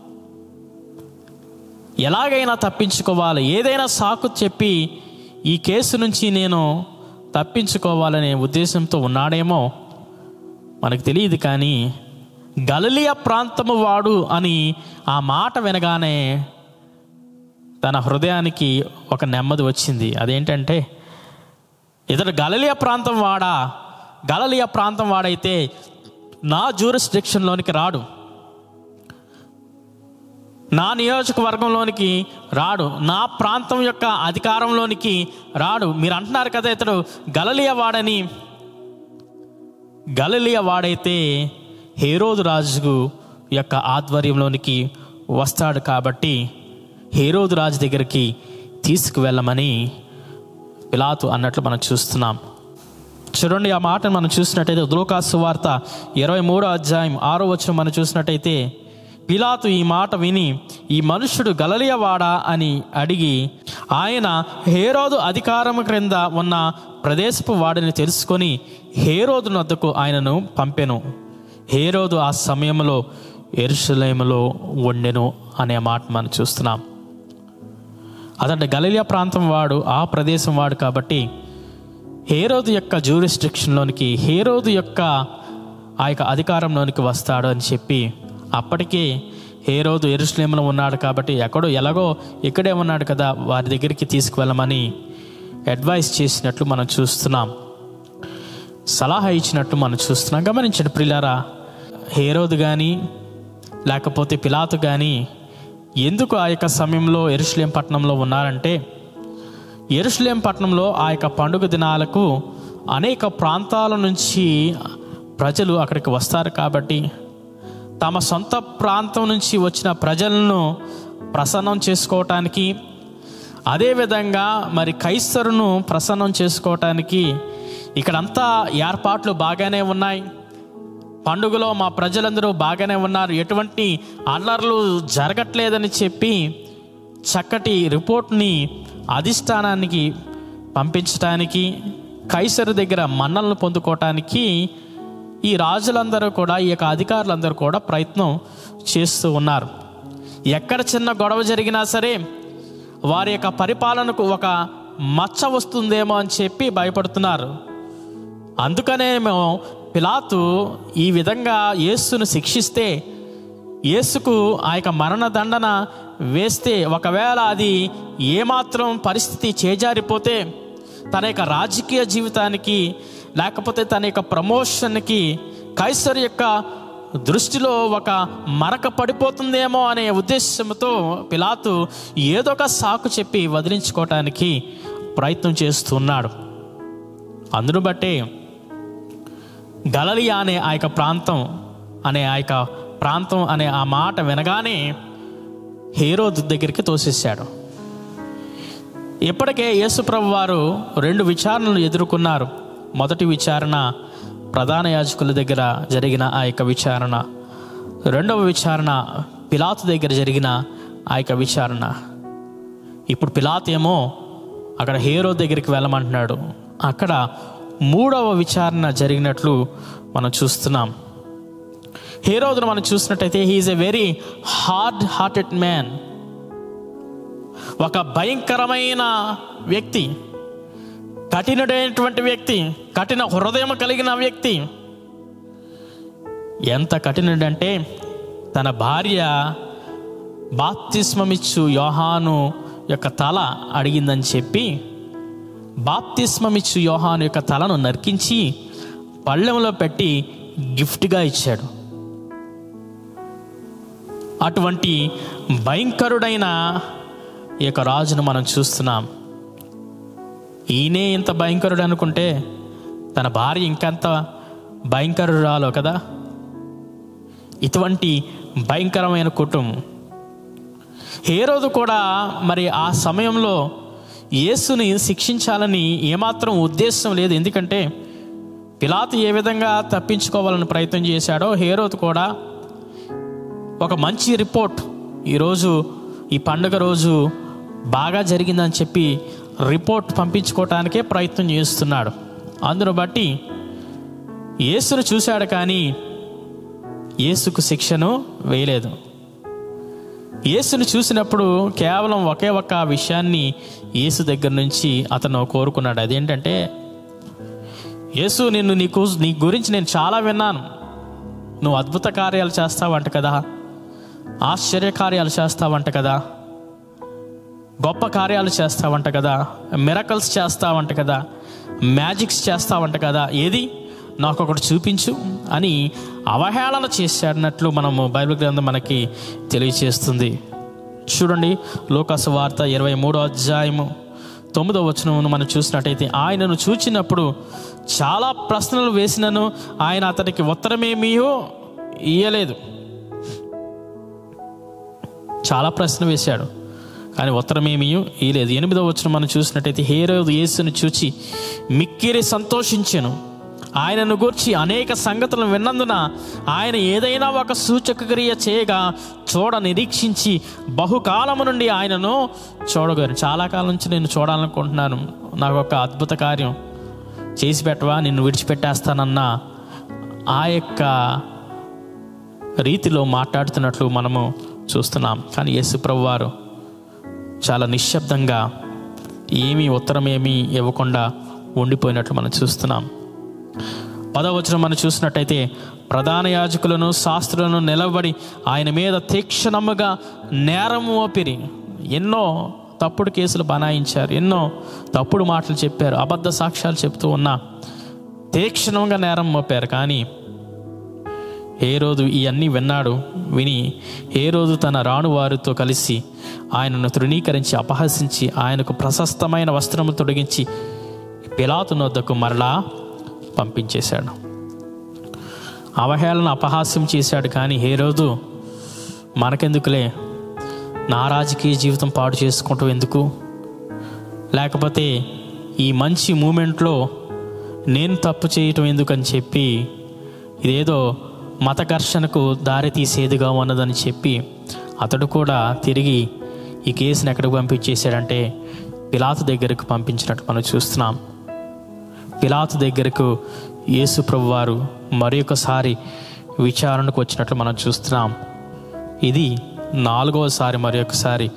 ఎలాగైనా తప్పించుకోవాలి ఏదైనా సాకు చెప్పి ఈ కేసు నుంచి నేను తప్పించుకోవాలనే ఉద్దేశంతో ఉన్నాడేమో మనకు తెలియదు కానీ గలలియ ప్రాంతము వాడు అని ఆ మాట వినగానే తన హృదయానికి ఒక నెమ్మది వచ్చింది అదేంటంటే ఇతడు గలలియ ప్రాంతం వాడా గలలియ ప్రాంతం వాడైతే నా జూరిస్డిక్షన్లోనికి రాడు నా నియోజకవర్గంలోనికి రాడు నా ప్రాంతం యొక్క అధికారంలోనికి రాడు మీరు అంటున్నారు కదా ఇతడు గలలియ వాడని గలలియ వాడైతే హేరోదు రాజు యొక్క ఆధ్వర్యంలోనికి వస్తాడు కాబట్టి హేరోదు రాజు దగ్గరికి తీసుకువెళ్ళమని పిలాతు అన్నట్లు మనం చూస్తున్నాం చూడండి ఆ మాటను మనం చూసినట్టయితే దులోకాసు వార్త ఇరవై మూడో అధ్యాయం ఆరో వచ్చిన మనం చూసినట్టయితే పిలాతు ఈ మాట విని ఈ మనుష్యుడు గలలియవాడా అని అడిగి ఆయన హేరోదు అధికారం క్రింద ఉన్న ప్రదేశపు వాడిని తెలుసుకొని హేరోదు నద్దకు ఆయనను పంపెను హేరోదు ఆ సమయంలో ఎరుషలేములో ఉండెను అనే మాట మనం చూస్తున్నాం అదంటే గలీలియా ప్రాంతం వాడు ఆ ప్రదేశం వాడు కాబట్టి హేరోదు యొక్క జ్యూరిస్ట్రిక్షన్లోనికి హేరోదు యొక్క ఆ యొక్క అధికారంలోనికి వస్తాడు అని చెప్పి అప్పటికే హేరోదు ఎరుసలేములో ఉన్నాడు కాబట్టి ఎక్కడో ఎలాగో ఇక్కడే ఉన్నాడు కదా వారి దగ్గరికి తీసుకువెళ్ళమని అడ్వైస్ చేసినట్లు మనం చూస్తున్నాం సలహా ఇచ్చినట్టు మనం చూస్తున్నాం గమనించండి ప్రిలారా హేరోదు కానీ లేకపోతే పిలాతు కానీ ఎందుకు ఆ యొక్క సమయంలో ఎరుషలేం పట్టణంలో ఉన్నారంటే ఎరుషలేం పట్టణంలో ఆ యొక్క పండుగ దినాలకు అనేక ప్రాంతాల నుంచి ప్రజలు అక్కడికి వస్తారు కాబట్టి తమ సొంత ప్రాంతం నుంచి వచ్చిన ప్రజలను ప్రసన్నం చేసుకోవటానికి అదేవిధంగా మరి కైసరును ప్రసన్నం చేసుకోవటానికి ఇక్కడంతా ఏర్పాట్లు బాగానే ఉన్నాయి పండుగలో మా ప్రజలందరూ బాగానే ఉన్నారు ఎటువంటి అల్లర్లు జరగట్లేదని చెప్పి చక్కటి రిపోర్ట్ని అధిష్టానానికి పంపించడానికి కైసరు దగ్గర మన్నలను పొందుకోవటానికి ఈ రాజులందరూ కూడా ఈ యొక్క అధికారులందరూ కూడా ప్రయత్నం చేస్తూ ఉన్నారు ఎక్కడ చిన్న గొడవ జరిగినా సరే వారి యొక్క పరిపాలనకు ఒక మచ్చ వస్తుందేమో అని చెప్పి భయపడుతున్నారు అందుకనే మేము పిలాతు ఈ విధంగా యేసును శిక్షిస్తే యేసుకు ఆ యొక్క మరణ దండన వేస్తే ఒకవేళ అది ఏమాత్రం పరిస్థితి చేజారిపోతే తన యొక్క రాజకీయ జీవితానికి లేకపోతే తన యొక్క ప్రమోషన్కి కైసర్ యొక్క దృష్టిలో ఒక మరక పడిపోతుందేమో అనే ఉద్దేశంతో పిలాతు ఏదో ఒక సాకు చెప్పి వదిలించుకోవటానికి ప్రయత్నం చేస్తున్నాడు అందును బట్టే గలలియా అనే ఆ యొక్క ప్రాంతం అనే ఆ యొక్క ప్రాంతం అనే ఆ మాట వినగానే హేరోద్ దగ్గరికి తోసేశాడు ఇప్పటికే యేసుప్రభు వారు రెండు విచారణలు ఎదుర్కొన్నారు మొదటి విచారణ ప్రధాన యాజకుల దగ్గర జరిగిన ఆ యొక్క విచారణ రెండవ విచారణ పిలాతు దగ్గర జరిగిన ఆ యొక్క విచారణ ఇప్పుడు పిలాత్ ఏమో అక్కడ హేరో దగ్గరికి వెళ్ళమంటున్నాడు అక్కడ మూడవ విచారణ జరిగినట్లు మనం చూస్తున్నాం హేరోదును మనం చూసినట్టయితే he is a very hard hearted man ఒక భయంకరమైన వ్యక్తి కఠినుడైనటువంటి వ్యక్తి కఠిన హృదయం కలిగిన వ్యక్తి ఎంత కఠినుడంటే తన భార్య బాప్తిస్మమిచ్చు యోహాను యొక్క తల అడిగిందని చెప్పి బాప్తిస్మమిచ్చు యోహాను యొక్క తలను నరికించి పళ్ళెంలో పెట్టి గిఫ్ట్గా ఇచ్చాడు అటువంటి భయంకరుడైన ఈ యొక్క రాజును మనం చూస్తున్నాం ఈయనే ఇంత భయంకరుడు అనుకుంటే తన భార్య ఇంకంత భయంకరురాలో కదా ఇటువంటి భయంకరమైన కుటుంబం ఏ రోజు కూడా మరి ఆ సమయంలో యేసుని శిక్షించాలని ఏమాత్రం ఉద్దేశం లేదు ఎందుకంటే పిలాతు ఏ విధంగా తప్పించుకోవాలని ప్రయత్నం చేశాడో హేరోత్ కూడా ఒక మంచి రిపోర్ట్ ఈరోజు ఈ పండుగ రోజు బాగా జరిగిందని చెప్పి రిపోర్ట్ పంపించుకోవటానికే ప్రయత్నం చేస్తున్నాడు అందును బట్టి యేసును చూశాడు కానీ యేసుకు శిక్షను వేయలేదు యేసును చూసినప్పుడు కేవలం ఒకే ఒక్క విషయాన్ని యేసు దగ్గర నుంచి అతను కోరుకున్నాడు అదేంటంటే యేసు నిన్ను నీకు నీ గురించి నేను చాలా విన్నాను నువ్వు అద్భుత కార్యాలు చేస్తావంట కదా ఆశ్చర్య కార్యాలు చేస్తావంట కదా గొప్ప కార్యాలు చేస్తావంట కదా మిరకల్స్ చేస్తావంట కదా మ్యాజిక్స్ చేస్తావంట కదా ఏది నాకు ఒకటి చూపించు అని అవహేళన చేశాడన్నట్లు మనము బైబిల్ గ్రంథం మనకి తెలియచేస్తుంది చూడండి లోకాసు వార్త ఇరవై మూడో అధ్యాయము తొమ్మిదో వచనమును మనం చూసినట్టయితే ఆయనను చూచినప్పుడు చాలా ప్రశ్నలు వేసినను ఆయన అతనికి ఉత్తరమేమీయో ఇయ్యలేదు చాలా ప్రశ్న వేశాడు కానీ ఉత్తరమేమీ ఇయలేదు ఎనిమిదో వచ్చిన మనం చూసినట్టయితే హేరోదు యేసును చూచి మిక్కిరి సంతోషించెను ఆయనను గూర్చి అనేక సంగతులను విన్నందున ఆయన ఏదైనా ఒక సూచక క్రియ చేయగా చూడ నిరీక్షించి బహుకాలము నుండి ఆయనను చూడగాను చాలా కాలం నుంచి నేను చూడాలనుకుంటున్నాను నాకు ఒక అద్భుత కార్యం చేసి పెట్టవా నిన్ను విడిచిపెట్టేస్తానన్న ఆ యొక్క రీతిలో మాట్లాడుతున్నట్లు మనము చూస్తున్నాం కానీ యేసుప్రభు వారు చాలా నిశ్శబ్దంగా ఏమీ ఉత్తరం ఏమీ ఇవ్వకుండా ఉండిపోయినట్లు మనం చూస్తున్నాం పదవచనం మనం చూసినట్టయితే ప్రధాన యాజకులను శాస్త్రులను నిలబడి ఆయన మీద తీక్షణముగా నేరం మోపిరి ఎన్నో తప్పుడు కేసులు బనాయించారు ఎన్నో తప్పుడు మాటలు చెప్పారు అబద్ధ సాక్ష్యాలు చెప్తూ ఉన్నా తీక్షణంగా నేరం మోపారు కానీ ఏ రోజు ఇవన్నీ విన్నాడు విని ఏ రోజు తన రాణు వారితో కలిసి ఆయనను తృణీకరించి అపహసించి ఆయనకు ప్రశస్తమైన వస్త్రము తొడిగించి పిలాతు నొద్దకు మరలా పంపించేశాడు అవహేళన అపహాస్యం చేశాడు కానీ ఏ రోజు మనకెందుకులే నా రాజకీయ జీవితం పాడు చేసుకుంటూ ఎందుకు లేకపోతే ఈ మంచి మూమెంట్లో నేను తప్పు చేయటం ఎందుకని చెప్పి ఇదేదో మత ఘర్షణకు దారి తీసేదిగా ఉన్నదని చెప్పి అతడు కూడా తిరిగి ఈ కేసుని ఎక్కడికి పంపించేశాడంటే పిలాతు దగ్గరకు పంపించినట్టు మనం చూస్తున్నాం పిలాతు దగ్గరకు యేసు ప్రభు వారు మరొకసారి విచారణకు వచ్చినట్లు మనం చూస్తున్నాం ఇది నాలుగవసారి మరొకసారి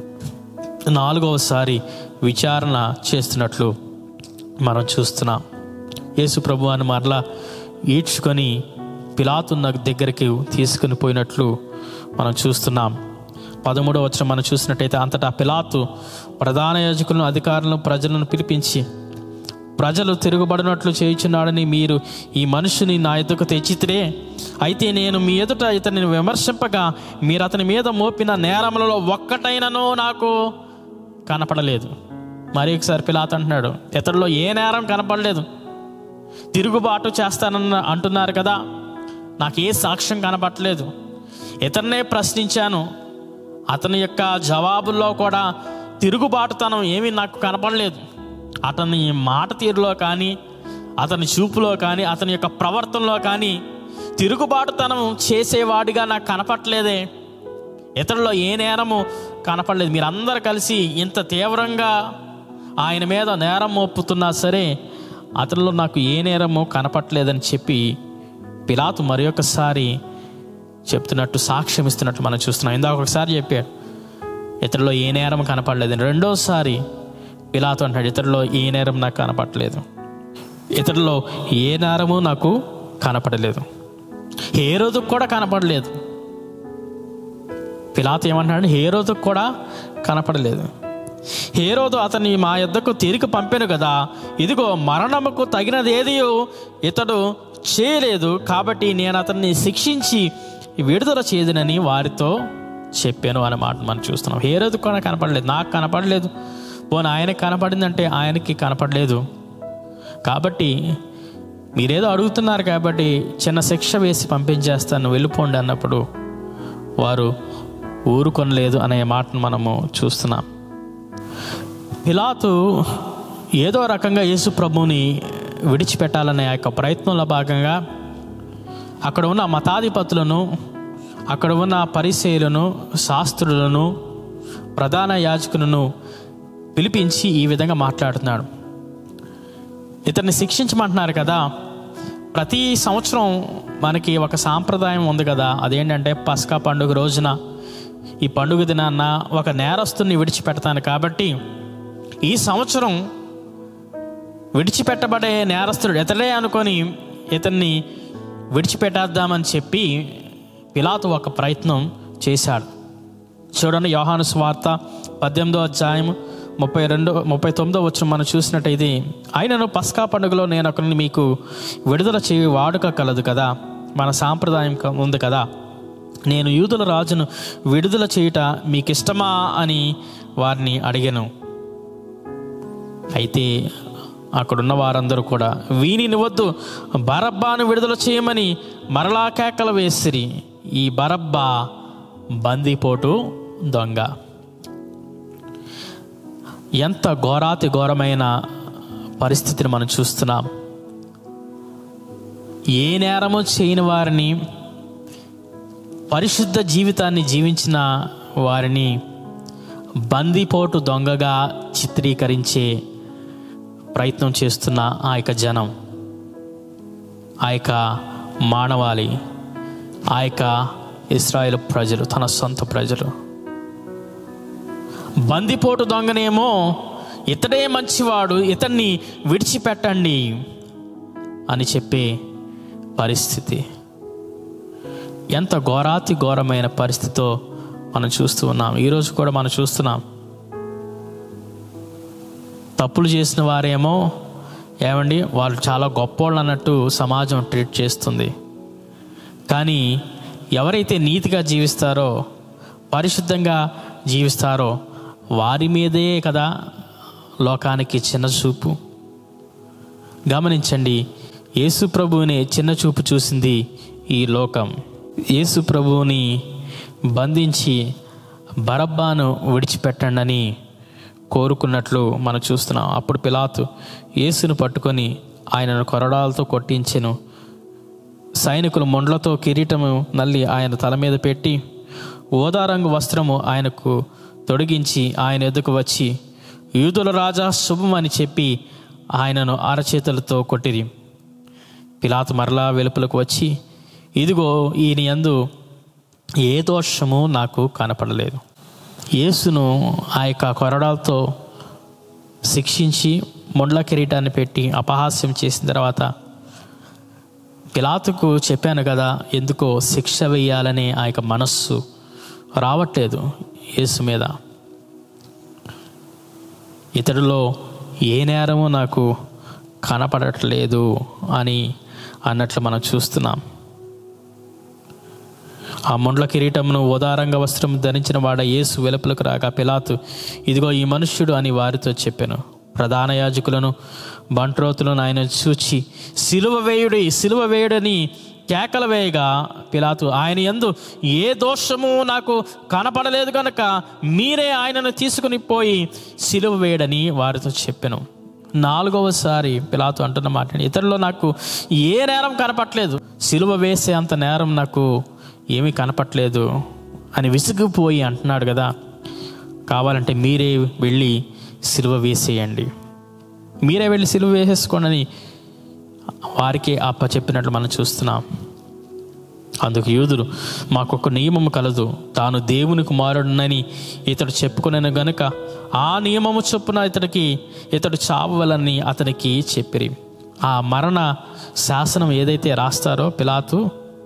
నాలుగవసారి విచారణ చేస్తున్నట్లు మనం చూస్తున్నాం యేసు ప్రభు అని మరలా ఈడ్చుకొని పిలాతున్న దగ్గరికి తీసుకుని పోయినట్లు మనం చూస్తున్నాం పదమూడవ వచ్చిన మనం చూసినట్టయితే అంతటా పిలాతు ప్రధాన యాజకులను అధికారులను ప్రజలను పిలిపించి ప్రజలు తిరుగుబడినట్లు చేయుచున్నాడని మీరు ఈ మనుషుని నా ఎదుకు తెచ్చితే అయితే నేను మీ ఎదుట ఇతనిని విమర్శింపగా మీరు అతని మీద మోపిన నేరములలో ఒక్కటైనను నాకు కనపడలేదు మరి ఒకసారి పిలాత్ అంటున్నాడు ఇతడిలో ఏ నేరం కనపడలేదు తిరుగుబాటు చేస్తానన్న అంటున్నారు కదా నాకు ఏ సాక్ష్యం కనపడలేదు ఇతన్నే ప్రశ్నించాను అతని యొక్క జవాబుల్లో కూడా తిరుగుబాటుతనం ఏమీ నాకు కనపడలేదు అతని మాట తీరులో కానీ అతని చూపులో కానీ అతని యొక్క ప్రవర్తనలో కానీ తిరుగుబాటుతనం చేసేవాడిగా నాకు కనపట్లేదే ఇతరులో ఏ నేరము కనపడలేదు మీరందరూ కలిసి ఇంత తీవ్రంగా ఆయన మీద నేరం మోపుతున్నా సరే అతనిలో నాకు ఏ నేరము కనపట్లేదని చెప్పి పిలాతు మరి ఒకసారి చెప్తున్నట్టు సాక్ష్యం ఇస్తున్నట్టు మనం చూస్తున్నాం ఇందాక ఒకసారి చెప్పాడు ఇతరులో ఏ నేరం కనపడలేదు రెండోసారి పిలాతు అంటాడు ఇతరులో ఏ నేరం నాకు కనపడలేదు ఇతరులో ఏ నేరము నాకు కనపడలేదు ఏ రోజుకు కూడా కనపడలేదు పిలాతు ఏమంటాడు ఏ రోజుకు కూడా కనపడలేదు ఏ రోజు అతన్ని మా యొద్దకు తిరిగి పంపాను కదా ఇదిగో మరణముకు తగినదేది ఇతడు చేయలేదు కాబట్టి నేను అతన్ని శిక్షించి విడుదల చేయదునని వారితో చెప్పాను అనే మాట మనం చూస్తున్నాం హేరోదు కూడా కనపడలేదు నాకు కనపడలేదు పోనీ ఆయనకి కనపడిందంటే ఆయనకి కనపడలేదు కాబట్టి మీరేదో అడుగుతున్నారు కాబట్టి చిన్న శిక్ష వేసి పంపించేస్తాను వెళ్ళిపోండి అన్నప్పుడు వారు ఊరుకొనలేదు అనే మాటను మనము చూస్తున్నాం పిలాతు ఏదో రకంగా యేసు ప్రభుని విడిచిపెట్టాలనే ఆ యొక్క ప్రయత్నంలో భాగంగా అక్కడ ఉన్న మతాధిపతులను అక్కడ ఉన్న పరిచయులను శాస్త్రులను ప్రధాన యాజకులను పిలిపించి ఈ విధంగా మాట్లాడుతున్నాడు ఇతన్ని శిక్షించమంటున్నారు కదా ప్రతి సంవత్సరం మనకి ఒక సాంప్రదాయం ఉంది కదా అదేంటంటే పస్కా పండుగ రోజున ఈ పండుగ దినాన్న ఒక నేరస్తుని విడిచిపెడతాను కాబట్టి ఈ సంవత్సరం విడిచిపెట్టబడే నేరస్తుడు ఇతడే అనుకొని ఇతన్ని విడిచిపెట్టేద్దామని చెప్పి పిలాతు ఒక ప్రయత్నం చేశాడు చూడండి యోహాను స్వార్త పద్దెనిమిదో అధ్యాయం ముప్పై రెండో ముప్పై తొమ్మిదో వచ్చిన మనం చూసినట్టయితే ఆయనను పస్కా పండుగలో నేను ఒకరిని మీకు విడుదల చేయి వాడుక కలదు కదా మన సాంప్రదాయం క- ఉంది కదా నేను యూదుల రాజును విడుదల చేయుట మీకు ఇష్టమా అని వారిని అడిగాను అయితే అక్కడున్న వారందరూ కూడా వీనిని వద్దు బరబ్బాను విడుదల చేయమని మరలా కేకలు వేసిరి ఈ బరబ్బా బందిపోటు దొంగ ఎంత ఘోరాతి ఘోరమైన పరిస్థితిని మనం చూస్తున్నాం ఏ నేరము చేయని వారిని పరిశుద్ధ జీవితాన్ని జీవించిన వారిని బందిపోటు దొంగగా చిత్రీకరించే ప్రయత్నం చేస్తున్న ఆ యొక్క జనం ఆ యొక్క మానవాళి ఆ యొక్క ఇస్రాయేల్ ప్రజలు తన సొంత ప్రజలు బందిపోటు దొంగనేమో ఇతడే మంచివాడు ఇతన్ని విడిచిపెట్టండి అని చెప్పే పరిస్థితి ఎంత ఘోరాతి ఘోరమైన పరిస్థితితో మనం చూస్తూ ఉన్నాం ఈరోజు కూడా మనం చూస్తున్నాం తప్పులు చేసిన వారేమో ఏమండి వాళ్ళు చాలా గొప్పోళ్ళు అన్నట్టు సమాజం ట్రీట్ చేస్తుంది కానీ ఎవరైతే నీతిగా జీవిస్తారో పరిశుద్ధంగా జీవిస్తారో వారి మీదే కదా లోకానికి చిన్న చూపు గమనించండి యేసు ప్రభువుని చిన్న చూపు చూసింది ఈ లోకం యేసు ప్రభువుని బంధించి బరబ్బాను విడిచిపెట్టండి అని కోరుకున్నట్లు మనం చూస్తున్నాం అప్పుడు పిలాతు యేసును పట్టుకొని ఆయనను కొరడాలతో కొట్టించెను సైనికులు మొండ్లతో కిరీటము నల్లి ఆయన తల మీద పెట్టి ఓదారంగు వస్త్రము ఆయనకు తొడిగించి ఆయన ఎదుకు వచ్చి యూదుల రాజా శుభం అని చెప్పి ఆయనను అరచేతులతో కొట్టిరి పిలాతు మరలా వెలుపలకు వచ్చి ఇదిగో ఈయన యందు ఏ దోషము నాకు కనపడలేదు యేసును ఆ యొక్క కొరడాలతో శిక్షించి మొండ్ల కిరీటాన్ని పెట్టి అపహాస్యం చేసిన తర్వాత పిలాతుకు చెప్పాను కదా ఎందుకో శిక్ష వేయాలనే ఆ యొక్క మనస్సు రావట్లేదు యేసు మీద ఇతడిలో ఏ నేరము నాకు కనపడట్లేదు అని అన్నట్లు మనం చూస్తున్నాం ఆ మొండ్ల కిరీటమును ఉదారంగ వస్త్రం ధరించిన వాడ యేసు వెలుపలకు రాగా పిలాతు ఇదిగో ఈ మనుష్యుడు అని వారితో చెప్పాను ప్రధాన యాజకులను బంట్రోతులను ఆయన చూచి సిలువ వేయుడి సిలువ వేయుడని కేకలు వేయగా పిలాతు ఆయన యందు ఏ దోషము నాకు కనపడలేదు కనుక మీరే ఆయనను తీసుకుని పోయి సిలువ వేయడని వారితో చెప్పాను నాలుగవసారి పిలాతు అంటున్న మాట ఇతరులో నాకు ఏ నేరం కనపట్లేదు సిలువ వేసే అంత నేరం నాకు ఏమీ కనపట్లేదు అని విసిగిపోయి అంటున్నాడు కదా కావాలంటే మీరే వెళ్ళి సిలువ వేసేయండి మీరే వెళ్ళి సిలువ వేసేసుకోండి అని వారికి అప్ప చెప్పినట్లు మనం చూస్తున్నాం అందుకు యూదులు మాకొక నియమము కలదు తాను దేవుని కుమారుడునని ఇతడు చెప్పుకునేను గనుక ఆ నియమము చొప్పున ఇతడికి ఇతడు చావవలని అతనికి చెప్పిరి ఆ మరణ శాసనం ఏదైతే రాస్తారో పిలాతు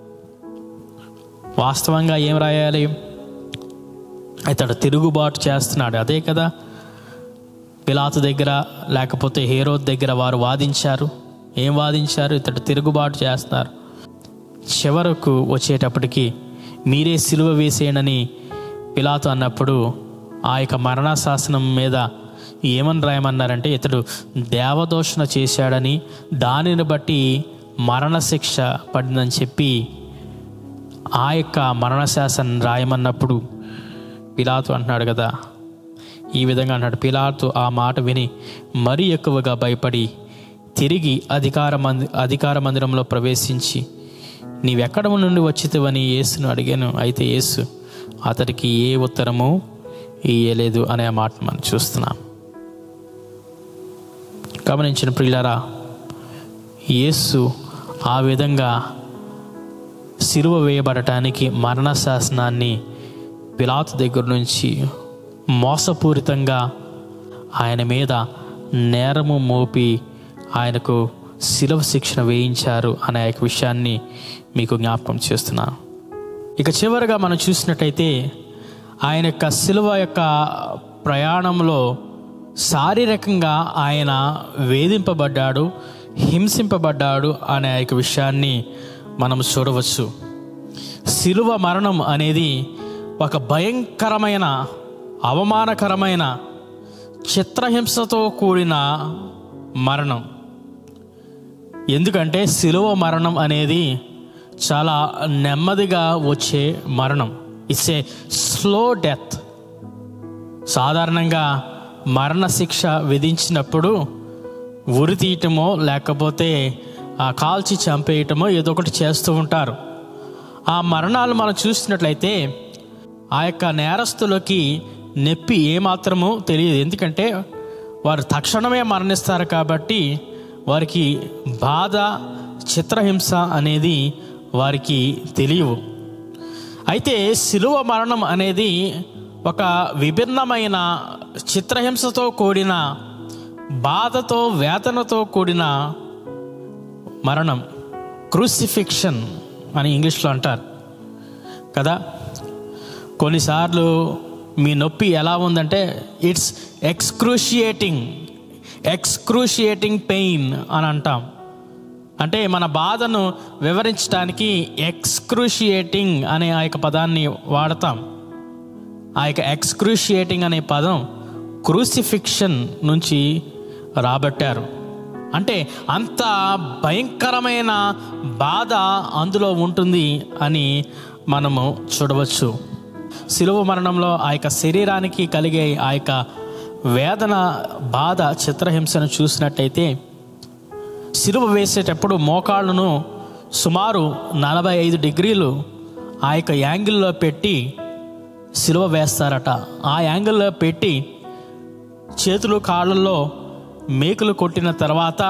వాస్తవంగా ఏం రాయాలి ఇతడు తిరుగుబాటు చేస్తున్నాడు అదే కదా పిలాతు దగ్గర లేకపోతే హేరోద్ దగ్గర వారు వాదించారు ఏం వాదించారు ఇతడు తిరుగుబాటు చేస్తున్నారు చివరకు వచ్చేటప్పటికి మీరే సిలువ వేసేయనని పిలాతు అన్నప్పుడు ఆ యొక్క మరణ శాసనం మీద ఏమని రాయమన్నారంటే ఇతడు దేవదోషణ చేశాడని దానిని బట్టి మరణశిక్ష పడిందని చెప్పి ఆ యొక్క మరణ శాసనం రాయమన్నప్పుడు పిలాతు అంటున్నాడు కదా ఈ విధంగా అన్నాడు పిలాతు ఆ మాట విని మరీ ఎక్కువగా భయపడి తిరిగి అధికార మంది అధికార మందిరంలో ప్రవేశించి నీవెక్కడ నుండి వచ్చితివని యేసును అడిగాను అయితే యేసు అతడికి ఏ ఉత్తరము ఇయ్యలేదు అనే మాట మనం చూస్తున్నాం గమనించిన ప్రియులారా యేసు ఆ విధంగా సిలువ వేయబడటానికి మరణ శాసనాన్ని పిలాతు దగ్గర నుంచి మోసపూరితంగా ఆయన మీద నేరము మోపి ఆయనకు శిలవ శిక్షణ వేయించారు అనే యొక్క విషయాన్ని మీకు జ్ఞాపకం చేస్తున్నాను ఇక చివరిగా మనం చూసినట్టయితే ఆయన యొక్క శిలువ యొక్క ప్రయాణంలో శారీరకంగా ఆయన వేధింపబడ్డాడు హింసింపబడ్డాడు అనే యొక్క విషయాన్ని మనం చూడవచ్చు శిలువ మరణం అనేది ఒక భయంకరమైన అవమానకరమైన చిత్రహింసతో కూడిన మరణం ఎందుకంటే శిలువ మరణం అనేది చాలా నెమ్మదిగా వచ్చే మరణం ఇట్స్ ఏ స్లో డెత్ సాధారణంగా మరణ శిక్ష విధించినప్పుడు ఉరి తీయటమో లేకపోతే ఆ కాల్చి చంపేయటమో ఏదో ఒకటి చేస్తూ ఉంటారు ఆ మరణాలు మనం చూసినట్లయితే ఆ యొక్క నేరస్తులకి నొప్పి ఏమాత్రమో తెలియదు ఎందుకంటే వారు తక్షణమే మరణిస్తారు కాబట్టి వారికి బాధ చిత్రహింస అనేది వారికి తెలియవు అయితే శిలువ మరణం అనేది ఒక విభిన్నమైన చిత్రహింసతో కూడిన బాధతో వేదనతో కూడిన మరణం క్రూసిఫిక్షన్ అని ఇంగ్లీష్లో అంటారు కదా కొన్నిసార్లు మీ నొప్పి ఎలా ఉందంటే ఇట్స్ ఎక్స్క్రూషియేటింగ్ ఎక్స్క్రూషియేటింగ్ పెయిన్ అని అంటాం అంటే మన బాధను వివరించడానికి ఎక్స్క్రూషియేటింగ్ అనే ఆ యొక్క పదాన్ని వాడతాం ఆ యొక్క ఎక్స్క్రూషియేటింగ్ అనే పదం క్రూసిఫిక్షన్ నుంచి రాబట్టారు అంటే అంత భయంకరమైన బాధ అందులో ఉంటుంది అని మనము చూడవచ్చు శిలువ మరణంలో ఆ యొక్క శరీరానికి కలిగే ఆ యొక్క వేదన బాధ చిత్రహింసను చూసినట్టయితే సిలువ వేసేటప్పుడు మోకాళ్ళను సుమారు నలభై ఐదు డిగ్రీలు ఆ యొక్క యాంగిల్లో పెట్టి సిలువ వేస్తారట ఆ యాంగిల్లో పెట్టి చేతులు కాళ్ళల్లో మేకులు కొట్టిన తర్వాత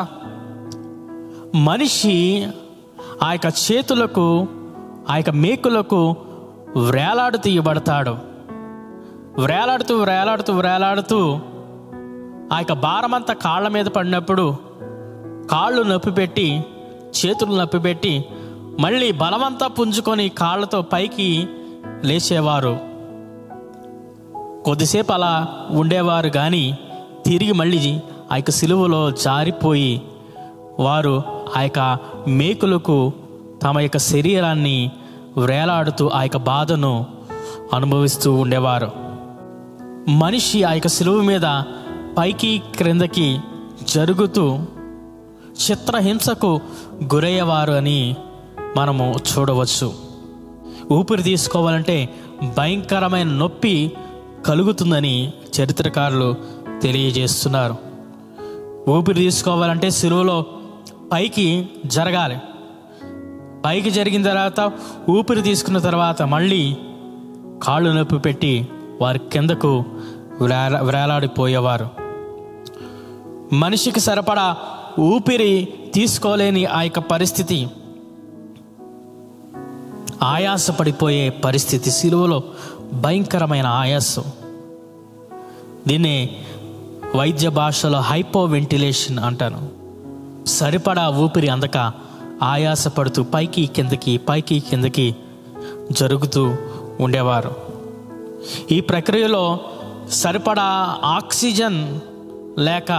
మనిషి ఆ యొక్క చేతులకు ఆ యొక్క మేకులకు వ్రేలాడు తీయబడతాడు వ్రేలాడుతూ వ్రేలాడుతూ వ్రేలాడుతూ ఆ యొక్క భారమంతా కాళ్ళ మీద పడినప్పుడు కాళ్ళు నొప్పి పెట్టి చేతులు నొప్పి పెట్టి మళ్ళీ బలమంతా పుంజుకొని కాళ్ళతో పైకి లేచేవారు కొద్దిసేపు అలా ఉండేవారు కానీ తిరిగి మళ్ళీ ఆ యొక్క సిలువలో జారిపోయి వారు ఆ యొక్క మేకులకు తమ యొక్క శరీరాన్ని వేలాడుతూ ఆ యొక్క బాధను అనుభవిస్తూ ఉండేవారు మనిషి ఆ యొక్క సిలువ మీద పైకి క్రిందకి జరుగుతూ చిత్రహింసకు గురయ్యేవారు అని మనము చూడవచ్చు ఊపిరి తీసుకోవాలంటే భయంకరమైన నొప్పి కలుగుతుందని చరిత్రకారులు తెలియజేస్తున్నారు ఊపిరి తీసుకోవాలంటే సిలువలో పైకి జరగాలి పైకి జరిగిన తర్వాత ఊపిరి తీసుకున్న తర్వాత మళ్ళీ కాళ్ళు నొప్పి పెట్టి వారి కిందకు వ్రేల వ్రేలాడిపోయేవారు మనిషికి సరిపడా ఊపిరి తీసుకోలేని ఆ యొక్క పరిస్థితి ఆయాసపడిపోయే పరిస్థితి సిలువలో భయంకరమైన ఆయాసం దీన్ని వైద్య భాషలో హైపో వెంటిలేషన్ అంటాను సరిపడా ఊపిరి అందక ఆయాసపడుతూ పైకి కిందకి పైకి కిందకి జరుగుతూ ఉండేవారు ఈ ప్రక్రియలో సరిపడా ఆక్సిజన్ లేక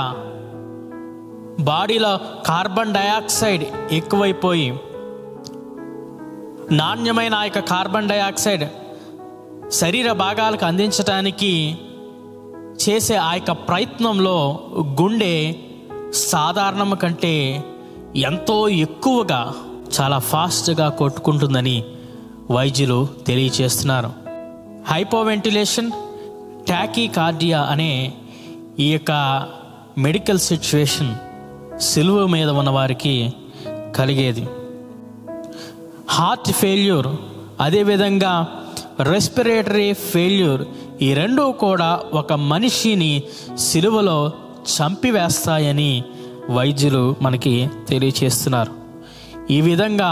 బాడీలో కార్బన్ డయాక్సైడ్ ఎక్కువైపోయి నాణ్యమైన ఆ యొక్క కార్బన్ డయాక్సైడ్ శరీర భాగాలకు అందించడానికి చేసే ఆ యొక్క ప్రయత్నంలో గుండె సాధారణం కంటే ఎంతో ఎక్కువగా చాలా ఫాస్ట్గా కొట్టుకుంటుందని వైద్యులు తెలియచేస్తున్నారు హైపోవెంటిలేషన్ ట్యాకీ కార్డియా అనే ఈ యొక్క మెడికల్ సిచ్యువేషన్ సిలువ మీద ఉన్న వారికి కలిగేది హార్ట్ ఫెయిల్యూర్ అదేవిధంగా రెస్పిరేటరీ ఫెయిల్యూర్ ఈ రెండు కూడా ఒక మనిషిని సిలువలో చంపివేస్తాయని వైద్యులు మనకి తెలియచేస్తున్నారు ఈ విధంగా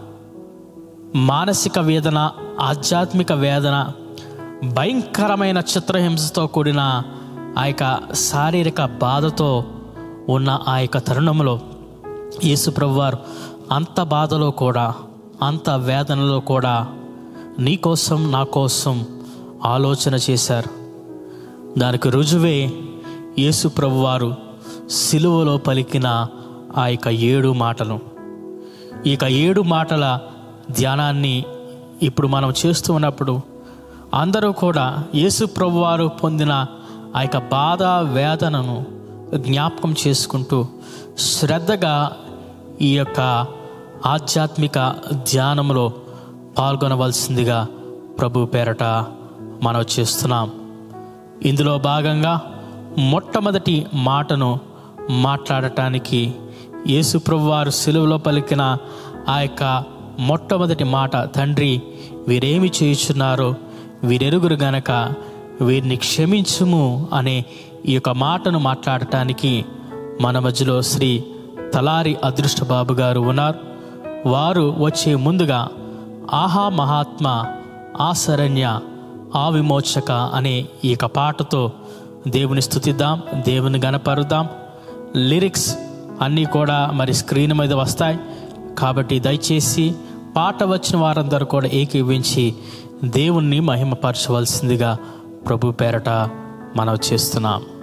మానసిక వేదన ఆధ్యాత్మిక వేదన భయంకరమైన చిత్రహింసతో కూడిన ఆ యొక్క శారీరక బాధతో ఉన్న ఆ యొక్క తరుణంలో యేసుప్రభువారు అంత బాధలో కూడా అంత వేదనలో కూడా నీ కోసం నా కోసం ఆలోచన చేశారు దానికి రుజువే యేసు ప్రభువారు సిలువలో పలికిన ఆ యొక్క ఏడు మాటలు ఈ యొక్క ఏడు మాటల ధ్యానాన్ని ఇప్పుడు మనం చేస్తూ ఉన్నప్పుడు అందరూ కూడా యేసు ప్రభువారు పొందిన ఆ యొక్క బాధ వేదనను జ్ఞాపకం చేసుకుంటూ శ్రద్ధగా ఈ యొక్క ఆధ్యాత్మిక ధ్యానంలో పాల్గొనవలసిందిగా ప్రభు పేరట మనం చేస్తున్నాం ఇందులో భాగంగా మొట్టమొదటి మాటను మాట్లాడటానికి యేసుప్రభు వారు సెలువులో పలికిన ఆ యొక్క మొట్టమొదటి మాట తండ్రి వీరేమి చేయుచున్నారో వీరెరుగురు గనక వీరిని క్షమించుము అనే ఈ యొక్క మాటను మాట్లాడటానికి మన మధ్యలో శ్రీ తలారి అదృష్ట బాబు గారు ఉన్నారు వారు వచ్చే ముందుగా ఆహా మహాత్మ ఆశరణ్య ఆ విమోచక అనే ఈ యొక్క పాటతో దేవుని స్తుతిద్దాం దేవుని గనపరుద్దాం లిరిక్స్ అన్నీ కూడా మరి స్క్రీన్ మీద వస్తాయి కాబట్టి దయచేసి పాట వచ్చిన వారందరూ కూడా ఏకీవించి దేవుణ్ణి మహిమపరచవలసిందిగా ప్రభు పేరట మనం చేస్తున్నాం